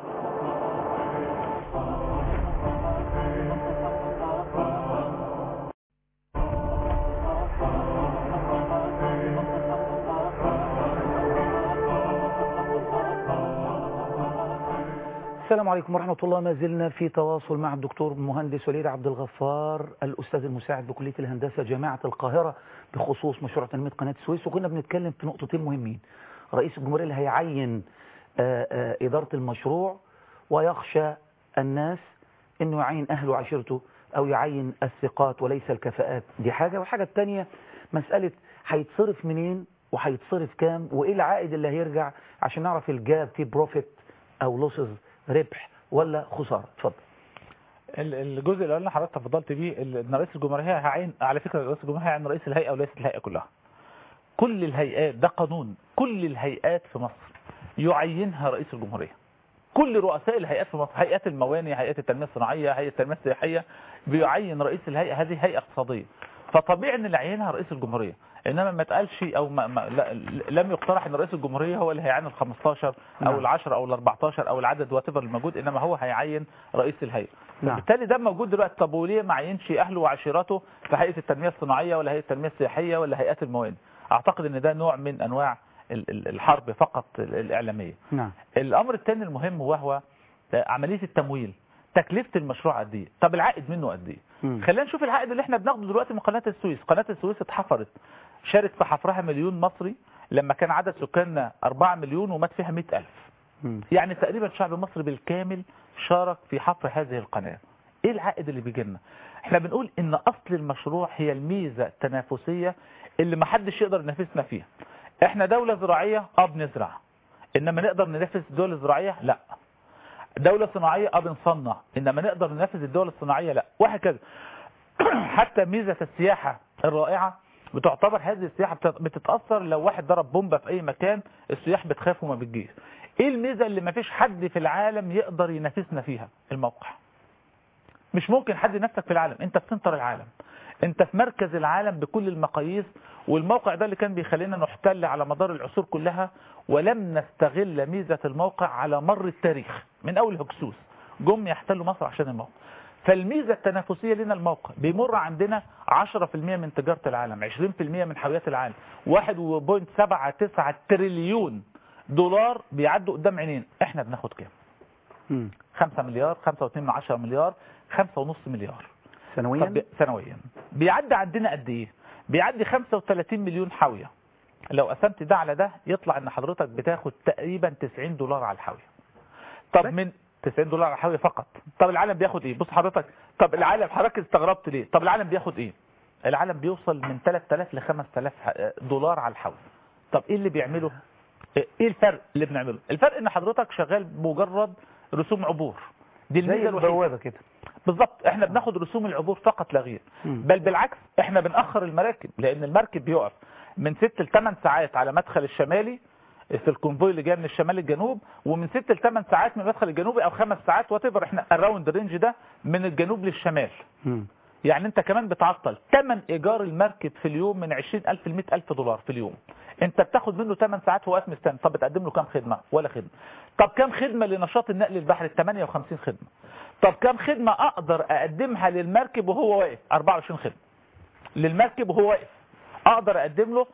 السلام عليكم ورحمة الله ما زلنا في تواصل مع الدكتور مهندس وليد عبد الغفار الأستاذ المساعد بكلية الهندسة جامعة القاهرة بخصوص مشروع تنمية قناة السويس وكنا بنتكلم في نقطتين مهمين رئيس الجمهورية اللي هيعين آه، آه، إدارة المشروع ويخشى الناس انه يعين اهله وعشيرته او يعين الثقات وليس الكفاءات دي حاجة والحاجة التانية مسألة هيتصرف منين وهيتصرف كام وايه العائد اللي هيرجع عشان نعرف الجاب في بروفيت او لوسز ربح ولا خسارة اتفضل ال- الجزء الاولاني اللي حضرتك تفضلت بيه ال- ان رئيس الجمهوريه هيعين على فكره رئيس الجمهوريه هيعين رئيس الهيئه وليس الهيئه كلها كل الهيئات ده قانون كل الهيئات في مصر يعينها رئيس الجمهوريه كل رؤساء الهيئات في مصر هيئات المواني هيئات التنميه الصناعيه هيئه التنميه السياحيه بيعين رئيس الهيئه هذه هيئه اقتصاديه فطبيعي ان اللي يعينها رئيس الجمهوريه انما ما تقالش او ما ما لا لم يقترح ان رئيس الجمهوريه هو اللي هيعين ال 15 او نعم. ال 10 او ال 14 او العدد وات الموجود انما هو هيعين رئيس الهيئه نعم. بالتالي ده موجود دلوقتي طب وليه ما عينش اهله وعشيرته في هيئه التنميه الصناعيه ولا هيئه التنميه السياحيه ولا هيئات الموانئ اعتقد ان ده نوع من انواع ال- ال- الحرب فقط ال- الاعلاميه نعم الامر الثاني المهم وهو عمليه التمويل تكلفه المشروع قد ايه طب العائد منه قد ايه مم. خلينا نشوف العائد اللي احنا بناخده دلوقتي من قناه السويس قناه السويس اتحفرت شارك في حفرها مليون مصري لما كان عدد سكاننا 4 مليون ومات فيها 100000 مم. يعني تقريبا شعب مصر بالكامل شارك في حفر هذه القناة ايه العائد اللي بيجي لنا احنا بنقول ان اصل المشروع هي الميزة التنافسية اللي محدش يقدر ينافسنا فيها احنا دولة زراعية اه بنزرع انما نقدر ننافس الدول الزراعية لا دولة صناعية اه بنصنع انما نقدر ننافس الدول الصناعية لا وهكذا حتى ميزة السياحة الرائعة بتعتبر هذه السياحة بتت- بتتأثر لو واحد ضرب بومبة في أي مكان السياح بتخاف وما بتجيش ايه الميزة اللي ما فيش حد في العالم يقدر ينافسنا فيها الموقع مش ممكن حد ينافسك في العالم انت في سنتر العالم انت في مركز العالم بكل المقاييس والموقع ده اللي كان بيخلينا نحتل على مدار العصور كلها ولم نستغل ميزة الموقع على مر التاريخ من اول هكسوس جم يحتلوا مصر عشان الموقع فالميزة التنافسية لنا الموقع بيمر عندنا 10% من تجارة العالم 20% من حاويات العالم 1.79 تريليون دولار بيعدوا قدام عينين احنا بناخد كام مم. 5 مليار 5.2 من 10 مليار 5.5 مليار سنويا طب سنويا بيعدي عندنا قد ايه بيعدي 35 مليون حاوية لو قسمت ده على ده يطلع ان حضرتك بتاخد تقريبا 90 دولار على الحاوية طب من 90 دولار على الحاوية فقط طب العالم بياخد ايه بص حضرتك طب العالم حضرتك استغربت ليه طب العالم بياخد ايه العالم بيوصل من 3000 ل 5000 دولار على الحاوية طب ايه اللي بيعمله ايه الفرق اللي بنعمله الفرق ان حضرتك شغال بمجرد رسوم عبور دي زي الميزه الوحيده البوابة كده بالظبط احنا بناخد رسوم العبور فقط لا غير مم. بل بالعكس احنا بنأخر المراكب لان المركب بيقف من 6 ل 8 ساعات على مدخل الشمالي في الكونفوي اللي جاي من الشمال للجنوب ومن 6 ل 8 ساعات من المدخل الجنوبي او 5 ساعات وات احنا الراوند رينج ده من الجنوب للشمال مم. يعني انت كمان بتعطل ثمن ايجار المركب في اليوم من 20000 ل 100000 دولار في اليوم انت بتاخد منه 8 ساعات وهو واقف مستني طب بتقدم له كام خدمه ولا خدمه طب كام خدمه لنشاط النقل البحري 58 خدمه طب كام خدمه اقدر اقدمها للمركب وهو واقف 24 خدمه للمركب وهو واقف اقدر اقدم له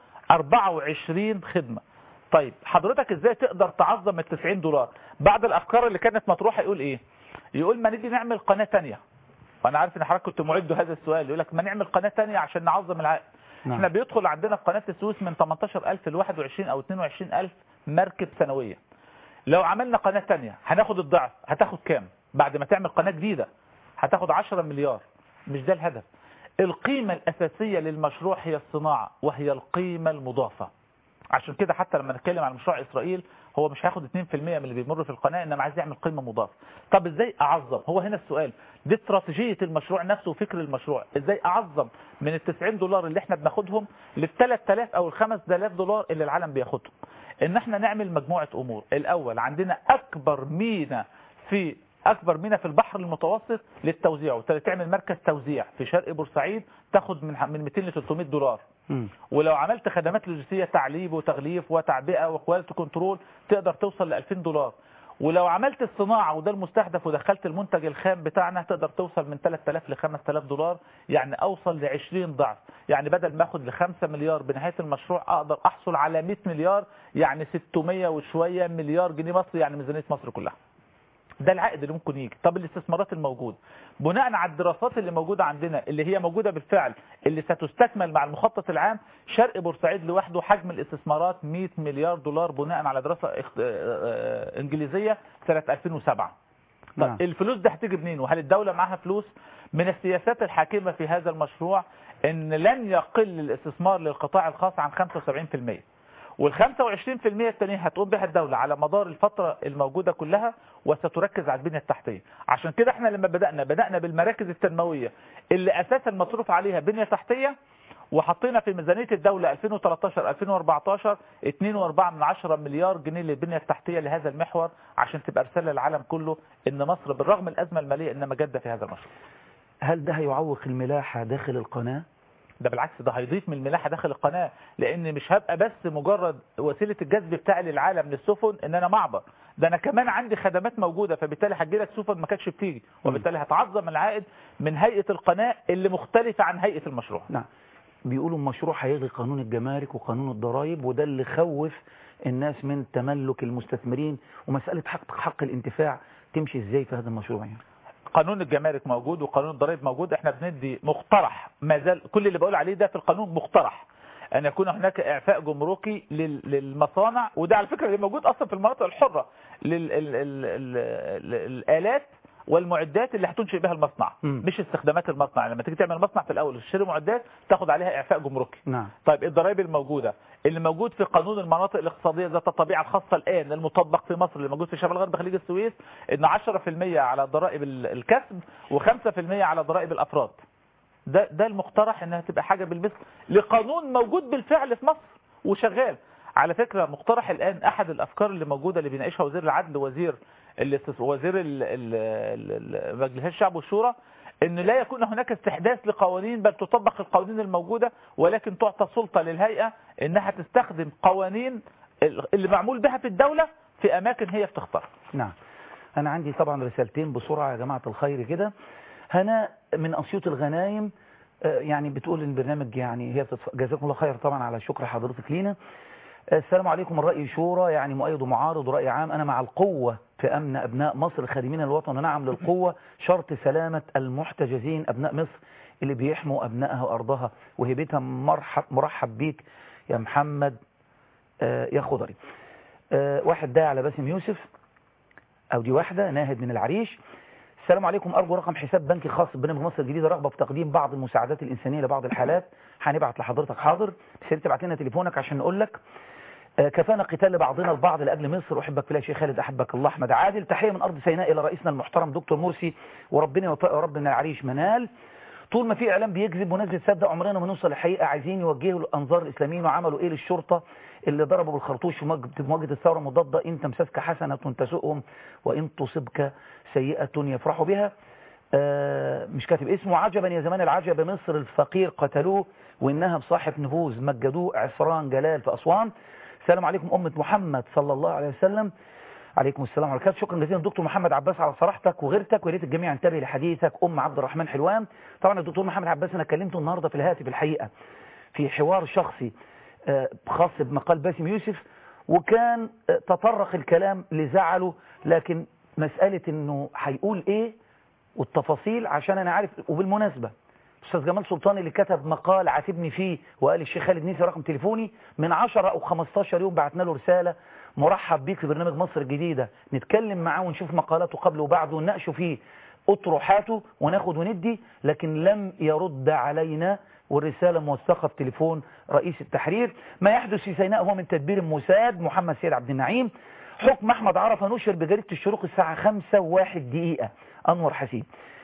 24 خدمه طيب حضرتك ازاي تقدر تعظم ال 90 دولار بعد الافكار اللي كانت مطروحه يقول ايه يقول ما نيجي نعمل قناه ثانيه وانا عارف ان حضرتك كنت معد هذا السؤال يقول لك ما نعمل قناه ثانيه عشان نعظم العائد نعم. احنا بيدخل عندنا في قناه السويس من 18000 ل 21 او 22000 مركب سنويا لو عملنا قناه ثانيه هناخد الضعف هتاخد كام بعد ما تعمل قناه جديده هتاخد 10 مليار مش ده الهدف القيمه الاساسيه للمشروع هي الصناعه وهي القيمه المضافه عشان كده حتى لما نتكلم عن مشروع اسرائيل هو مش هياخد 2% من اللي بيمر في القناه انما عايز يعمل قيمه مضافه طب ازاي اعظم هو هنا السؤال دي استراتيجيه المشروع نفسه وفكر المشروع ازاي اعظم من ال 90 دولار اللي احنا بناخدهم لل 3000 او ال 5000 دولار اللي العالم بياخدهم ان احنا نعمل مجموعه امور الاول عندنا اكبر مينا في اكبر مينا في البحر المتوسط للتوزيع وبالتالي تعمل مركز توزيع في شرق بورسعيد تاخد من من 200 ل 300 دولار مم. ولو عملت خدمات لوجستيه تعليب وتغليف وتعبئه وكواليتي كنترول تقدر توصل ل 2000 دولار ولو عملت الصناعه وده المستهدف ودخلت المنتج الخام بتاعنا تقدر توصل من 3000 ل 5000 دولار يعني اوصل ل 20 ضعف يعني بدل ما اخد ل 5 مليار بنهايه المشروع اقدر احصل على 100 مليار يعني 600 وشويه مليار جنيه مصري يعني ميزانيه مصر كلها ده العائد اللي ممكن يجي طب الاستثمارات الموجودة بناء على الدراسات اللي موجودة عندنا اللي هي موجودة بالفعل اللي ستستكمل مع المخطط العام شرق بورسعيد لوحده حجم الاستثمارات 100 مليار دولار بناء على دراسة اخت- آه، آه، انجليزية سنة 2007 نعم. طب الفلوس دي هتيجي منين وهل الدولة معاها فلوس من السياسات الحاكمة في هذا المشروع ان لن يقل الاستثمار للقطاع الخاص عن 75% وال 25% التانية هتقوم بها الدولة على مدار الفترة الموجودة كلها وستركز على البنية التحتية عشان كده احنا لما بدأنا بدأنا بالمراكز التنموية اللي أساسا مصروف عليها بنية تحتية وحطينا في ميزانية الدولة 2013 2014 2.4 من 10 مليار جنيه للبنية التحتية لهذا المحور عشان تبقى رسالة للعالم كله ان مصر بالرغم من الأزمة المالية انما جادة في هذا المشروع هل ده هيعوق الملاحة داخل القناة ده بالعكس ده هيضيف من الملاحه داخل القناه لان مش هبقى بس مجرد وسيله الجذب بتاعي للعالم للسفن ان انا معبر ده انا كمان عندي خدمات موجوده فبالتالي هتجي لك سفن ما كانتش بتيجي وبالتالي هتعظم العائد من هيئه القناه اللي مختلفه عن هيئه المشروع نعم بيقولوا المشروع هيلغي قانون الجمارك وقانون الضرائب وده اللي خوف الناس من تملك المستثمرين ومسألة حق حق الانتفاع تمشي ازاي في هذا المشروع يعني قانون الجمارك موجود وقانون الضرائب موجود احنا بندي مقترح ما زال كل اللي بقول عليه ده في القانون مقترح ان يكون هناك اعفاء جمركي لل- للمصانع وده على فكره اللي موجود اصلا في المناطق الحره للالات والمعدات اللي هتنشئ بها المصنع مم. مش استخدامات المصنع لما تيجي تعمل مصنع في الاول تشتري معدات تاخد عليها اعفاء جمركي نعم طيب الضرائب الموجودة اللي موجود في قانون المناطق الاقتصادية ذات الطبيعة الخاصة الآن المطبق في مصر اللي موجود في شمال غرب خليج السويس إن 10% على ضرائب ال- الكسب و5% على ضرائب الأفراد ده ده المقترح انها تبقى حاجة بالمثل لقانون موجود بالفعل في مصر وشغال على فكرة مقترح الآن أحد الأفكار اللي موجودة اللي بيناقشها وزير العدل وزير الاستث- وزير ال- ال- ال- ال- مجلس الشعب والشورى ان لا يكون هناك استحداث لقوانين بل تطبق القوانين الموجودة ولكن تعطى سلطة للهيئة انها تستخدم قوانين اللي معمول بها في الدولة في اماكن هي بتختار نعم انا عندي طبعا رسالتين بسرعة يا جماعة الخير كده هنا من اسيوط الغنايم آه، يعني بتقول البرنامج يعني هي بتتف... جزاكم الله خير طبعا على شكر حضرتك لينا آه، السلام عليكم الرأي شورى يعني مؤيد ومعارض ورأي عام أنا مع القوة في أمن أبناء مصر خادمين الوطن نعم للقوة شرط سلامة المحتجزين أبناء مصر اللي بيحموا أبنائها وأرضها وهيبتها مرحب مرحب بيك يا محمد آه، يا خضري آه، واحد داعي على باسم يوسف أو دي واحدة ناهد من العريش السلام عليكم أرجو رقم حساب بنكي خاص ببرنامج مصر الجديدة رغبة في تقديم بعض المساعدات الإنسانية لبعض الحالات هنبعت لحضرتك حاضر بس انت تبعت لنا تليفونك عشان نقول لك آه، كفانا قتال لبعضنا البعض لأجل مصر أحبك في الله شيخ خالد أحبك الله أحمد عادل تحية من أرض سيناء إلى رئيسنا المحترم دكتور مرسي وربنا يوفقه يا رب من العريش منال طول ما في إعلام بيكذب وناس بتصدق عمرنا ما نوصل للحقيقة عايزين يوجهوا الأنظار الإسلاميين وعملوا إيه للشرطة اللي ضربوا بالخرطوش في مواجهة في مواجهة الثورة المضادة إن تمسسك حسنة تسؤهم وإن تصبك سيئة يفرحوا بها آه، مش كاتب اسمه عجبا يا زمان العجب مصر الفقير قتلوه وإنها بصاحب نفوذ مجدوه عفران جلال في أسوان السلام عليكم أمة محمد صلى الله عليه وسلم عليكم السلام ورحمة الله شكرا جزيلا دكتور محمد عباس على صراحتك وغيرتك ويا ريت الجميع ينتبه لحديثك أم عبد الرحمن حلوان طبعا الدكتور محمد عباس أنا كلمته النهاردة في الهاتف الحقيقة في حوار شخصي آه، خاص بمقال باسم يوسف وكان آه، تطرق الكلام لزعله لكن مسألة انه هيقول ايه والتفاصيل عشان انا عارف وبالمناسبة استاذ جمال سلطان اللي كتب مقال عاتبني فيه وقال الشيخ خالد نيسي رقم تليفوني من 10 او 15 يوم بعتنا له رسالة مرحب بيك في برنامج مصر الجديدة نتكلم معاه ونشوف مقالاته قبل وبعد ونناقشه فيه اطروحاته وناخد وندي لكن لم يرد علينا والرسالة موثقة بتليفون رئيس التحرير ما يحدث في سيناء هو من تدبير موساد محمد سيد عبد النعيم حكم أحمد عرفة نشر بجريدة الشروق الساعة 5 وواحد دقيقة أنور حسين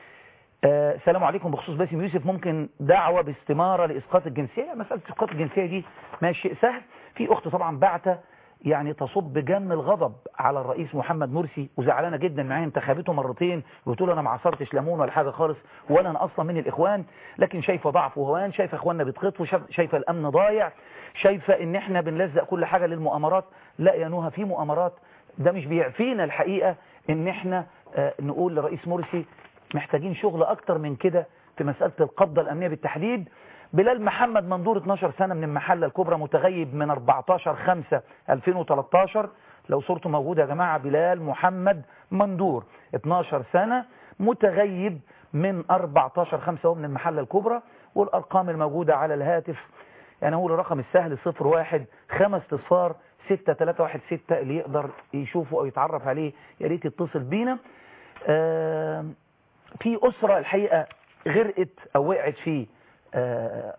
آه، السلام عليكم بخصوص باسم يوسف ممكن دعوة باستمارة لإسقاط الجنسية مسألة إسقاط الجنسية دي ماشي شيء سهل في أخت طبعا بعتة يعني تصب جم الغضب على الرئيس محمد مرسي وزعلانه جدا معاه انتخابته مرتين وبتقول انا ما عصرتش ليمون ولا حاجه خالص ولا انا اصلا من الاخوان لكن شايفه ضعف وهوان شايفه اخواننا بيتخطفوا شايف- شايفه الامن ضايع شايفه ان احنا بنلزق كل حاجه للمؤامرات لا يا نوها في مؤامرات ده مش بيعفينا الحقيقه ان احنا آه، نقول لرئيس مرسي محتاجين شغل اكتر من كده في مساله القبضه الامنيه بالتحديد بلال محمد مندور 12 سنة من المحلة الكبرى متغيب من 14 5 2013 لو صورته موجودة يا جماعة بلال محمد مندور 12 سنة متغيب من 14 5 هو من المحلة الكبرى والأرقام الموجودة على الهاتف يعني هو الرقم السهل 01 5 اصفار 6316 اللي يقدر يشوفه أو يتعرف عليه يا ريت يتصل بينا آه في أسرة الحقيقة غرقت أو وقعت في آه،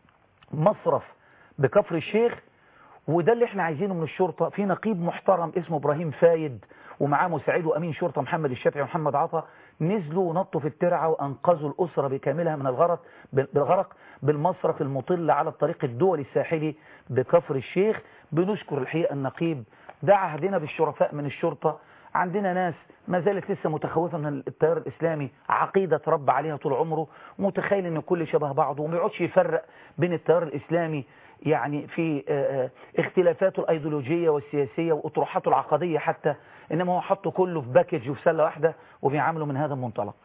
مصرف بكفر الشيخ وده اللي احنا عايزينه من الشرطة في نقيب محترم اسمه ابراهيم فايد ومعاه مساعده امين شرطة محمد الشافعي ومحمد عطا نزلوا ونطوا في الترعة وانقذوا الاسرة بكاملها من الغرق بالغرق بالمصرف المطل على الطريق الدولي الساحلي بكفر الشيخ بنشكر الحقيقة النقيب ده عهدنا بالشرفاء من الشرطة عندنا ناس ما زالت لسه متخوفة من التيار الإسلامي عقيدة رب عليها طول عمره متخيل ان كل شبه بعضه وما يقعدش يفرق بين التيار الإسلامي يعني في آه، آه، اختلافاته الأيديولوجية والسياسية وأطروحاته العقدية حتى إنما هو حطه كله في باكج وفي سلة واحدة وبيعامله من هذا المنطلق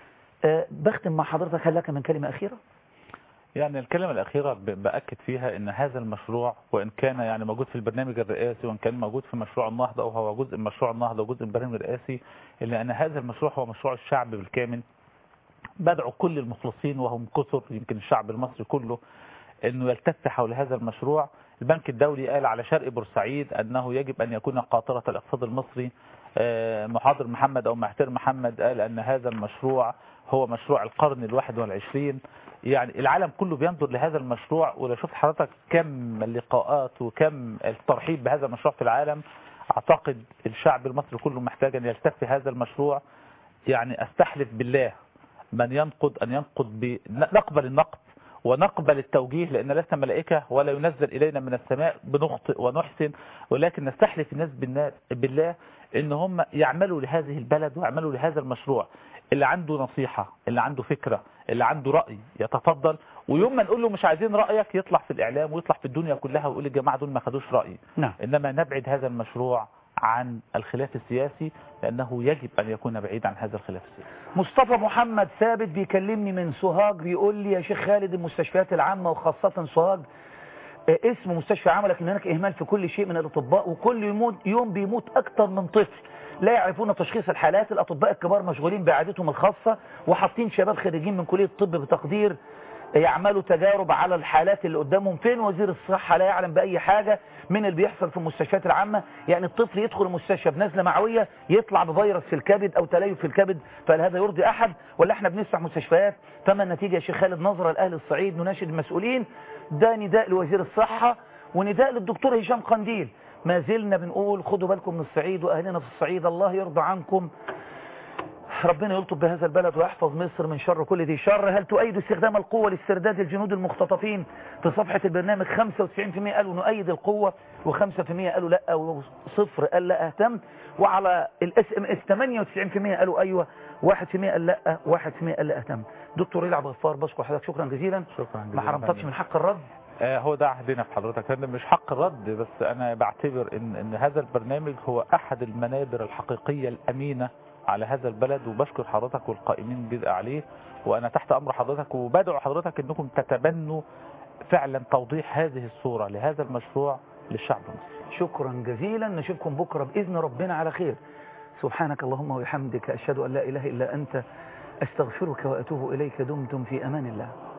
آه، بختم مع حضرتك هل لك من كلمة أخيرة يعني الكلمة الأخيرة ب- بأكد فيها أن هذا المشروع وإن كان يعني موجود في البرنامج الرئاسي وإن كان موجود في مشروع النهضة وهو جزء من مشروع النهضة وجزء من البرنامج الرئاسي إلا أن هذا المشروع هو مشروع الشعب بالكامل بدعو كل المخلصين وهم كثر يمكن الشعب المصري كله أنه يلتف حول هذا المشروع البنك الدولي قال على شرق بورسعيد أنه يجب أن يكون قاطرة الاقتصاد المصري آه، محاضر محمد أو محتر محمد قال أن هذا المشروع هو مشروع القرن الواحد والعشرين يعني العالم كله بينظر لهذا المشروع ولو شفت حضرتك كم اللقاءات وكم الترحيب بهذا المشروع في العالم أعتقد الشعب المصري كله محتاج أن يلتف هذا المشروع يعني أستحلف بالله من ينقد أن ينقد ب... نقبل النقد ونقبل التوجيه لأن لسنا ملائكة ولا ينزل إلينا من السماء بنخطئ ونحسن ولكن نستحلف الناس بالنا- بالله إن هم يعملوا لهذه البلد ويعملوا لهذا المشروع اللي عنده نصيحة اللي عنده فكرة اللي عنده رأي يتفضل ويوم ما نقول له مش عايزين رأيك يطلع في الإعلام ويطلع في الدنيا كلها ويقول الجماعة دول ما خدوش رأيي نعم إنما نبعد هذا المشروع عن الخلاف السياسي لأنه يجب أن يكون بعيد عن هذا الخلاف السياسي مصطفى محمد ثابت بيكلمني من سوهاج بيقول لي يا شيخ خالد المستشفيات العامة وخاصة سوهاج آه، اسم مستشفى عام لكن هناك إهمال في كل شيء من الأطباء وكل يموت يوم بيموت أكتر من طفل لا يعرفون تشخيص الحالات الأطباء الكبار مشغولين بعادتهم الخاصة وحاطين شباب خريجين من كلية الطب بتقدير يعملوا تجارب على الحالات اللي قدامهم فين وزير الصحة لا يعلم بأي حاجة من اللي بيحصل في المستشفيات العامة يعني الطفل يدخل المستشفى بنزلة معوية يطلع بفيروس في الكبد أو تليف في الكبد فهل هذا يرضي أحد ولا احنا بنفتح مستشفيات فما النتيجة يا شيخ خالد نظرة لأهل الصعيد نناشد المسؤولين ده نداء لوزير الصحة ونداء للدكتور هشام قنديل ما زلنا بنقول خدوا بالكم من الصعيد وأهلنا في الصعيد الله يرضى عنكم ربنا يلطف بهذا البلد ويحفظ مصر من شر كل ذي شر هل تؤيد استخدام القوة لاسترداد الجنود المختطفين في صفحة البرنامج 95% قالوا نؤيد القوة و5% قالوا لا وصفر قال لا اهتم وعلى الاس ام اس 98% قالوا ايوه 1% قال لا 1% قال لا اهتم دكتور يلعب غفار بشكر حضرتك شكرا جزيلا شكرا جزيلا ما حرمتكش من حق الرد آه هو ده عهدنا في حضرتك فندم مش حق الرد بس انا بعتبر ان ان هذا البرنامج هو احد المنابر الحقيقية الامينة على هذا البلد وبشكر حضرتك والقائمين جزء عليه وانا تحت امر حضرتك وبدعو حضرتك انكم تتبنوا فعلا توضيح هذه الصورة لهذا المشروع للشعب المصري شكرا جزيلا نشوفكم بكرة بإذن ربنا على خير سبحانك اللهم وبحمدك أشهد أن لا إله إلا أنت أستغفرك وأتوب إليك دمتم في أمان الله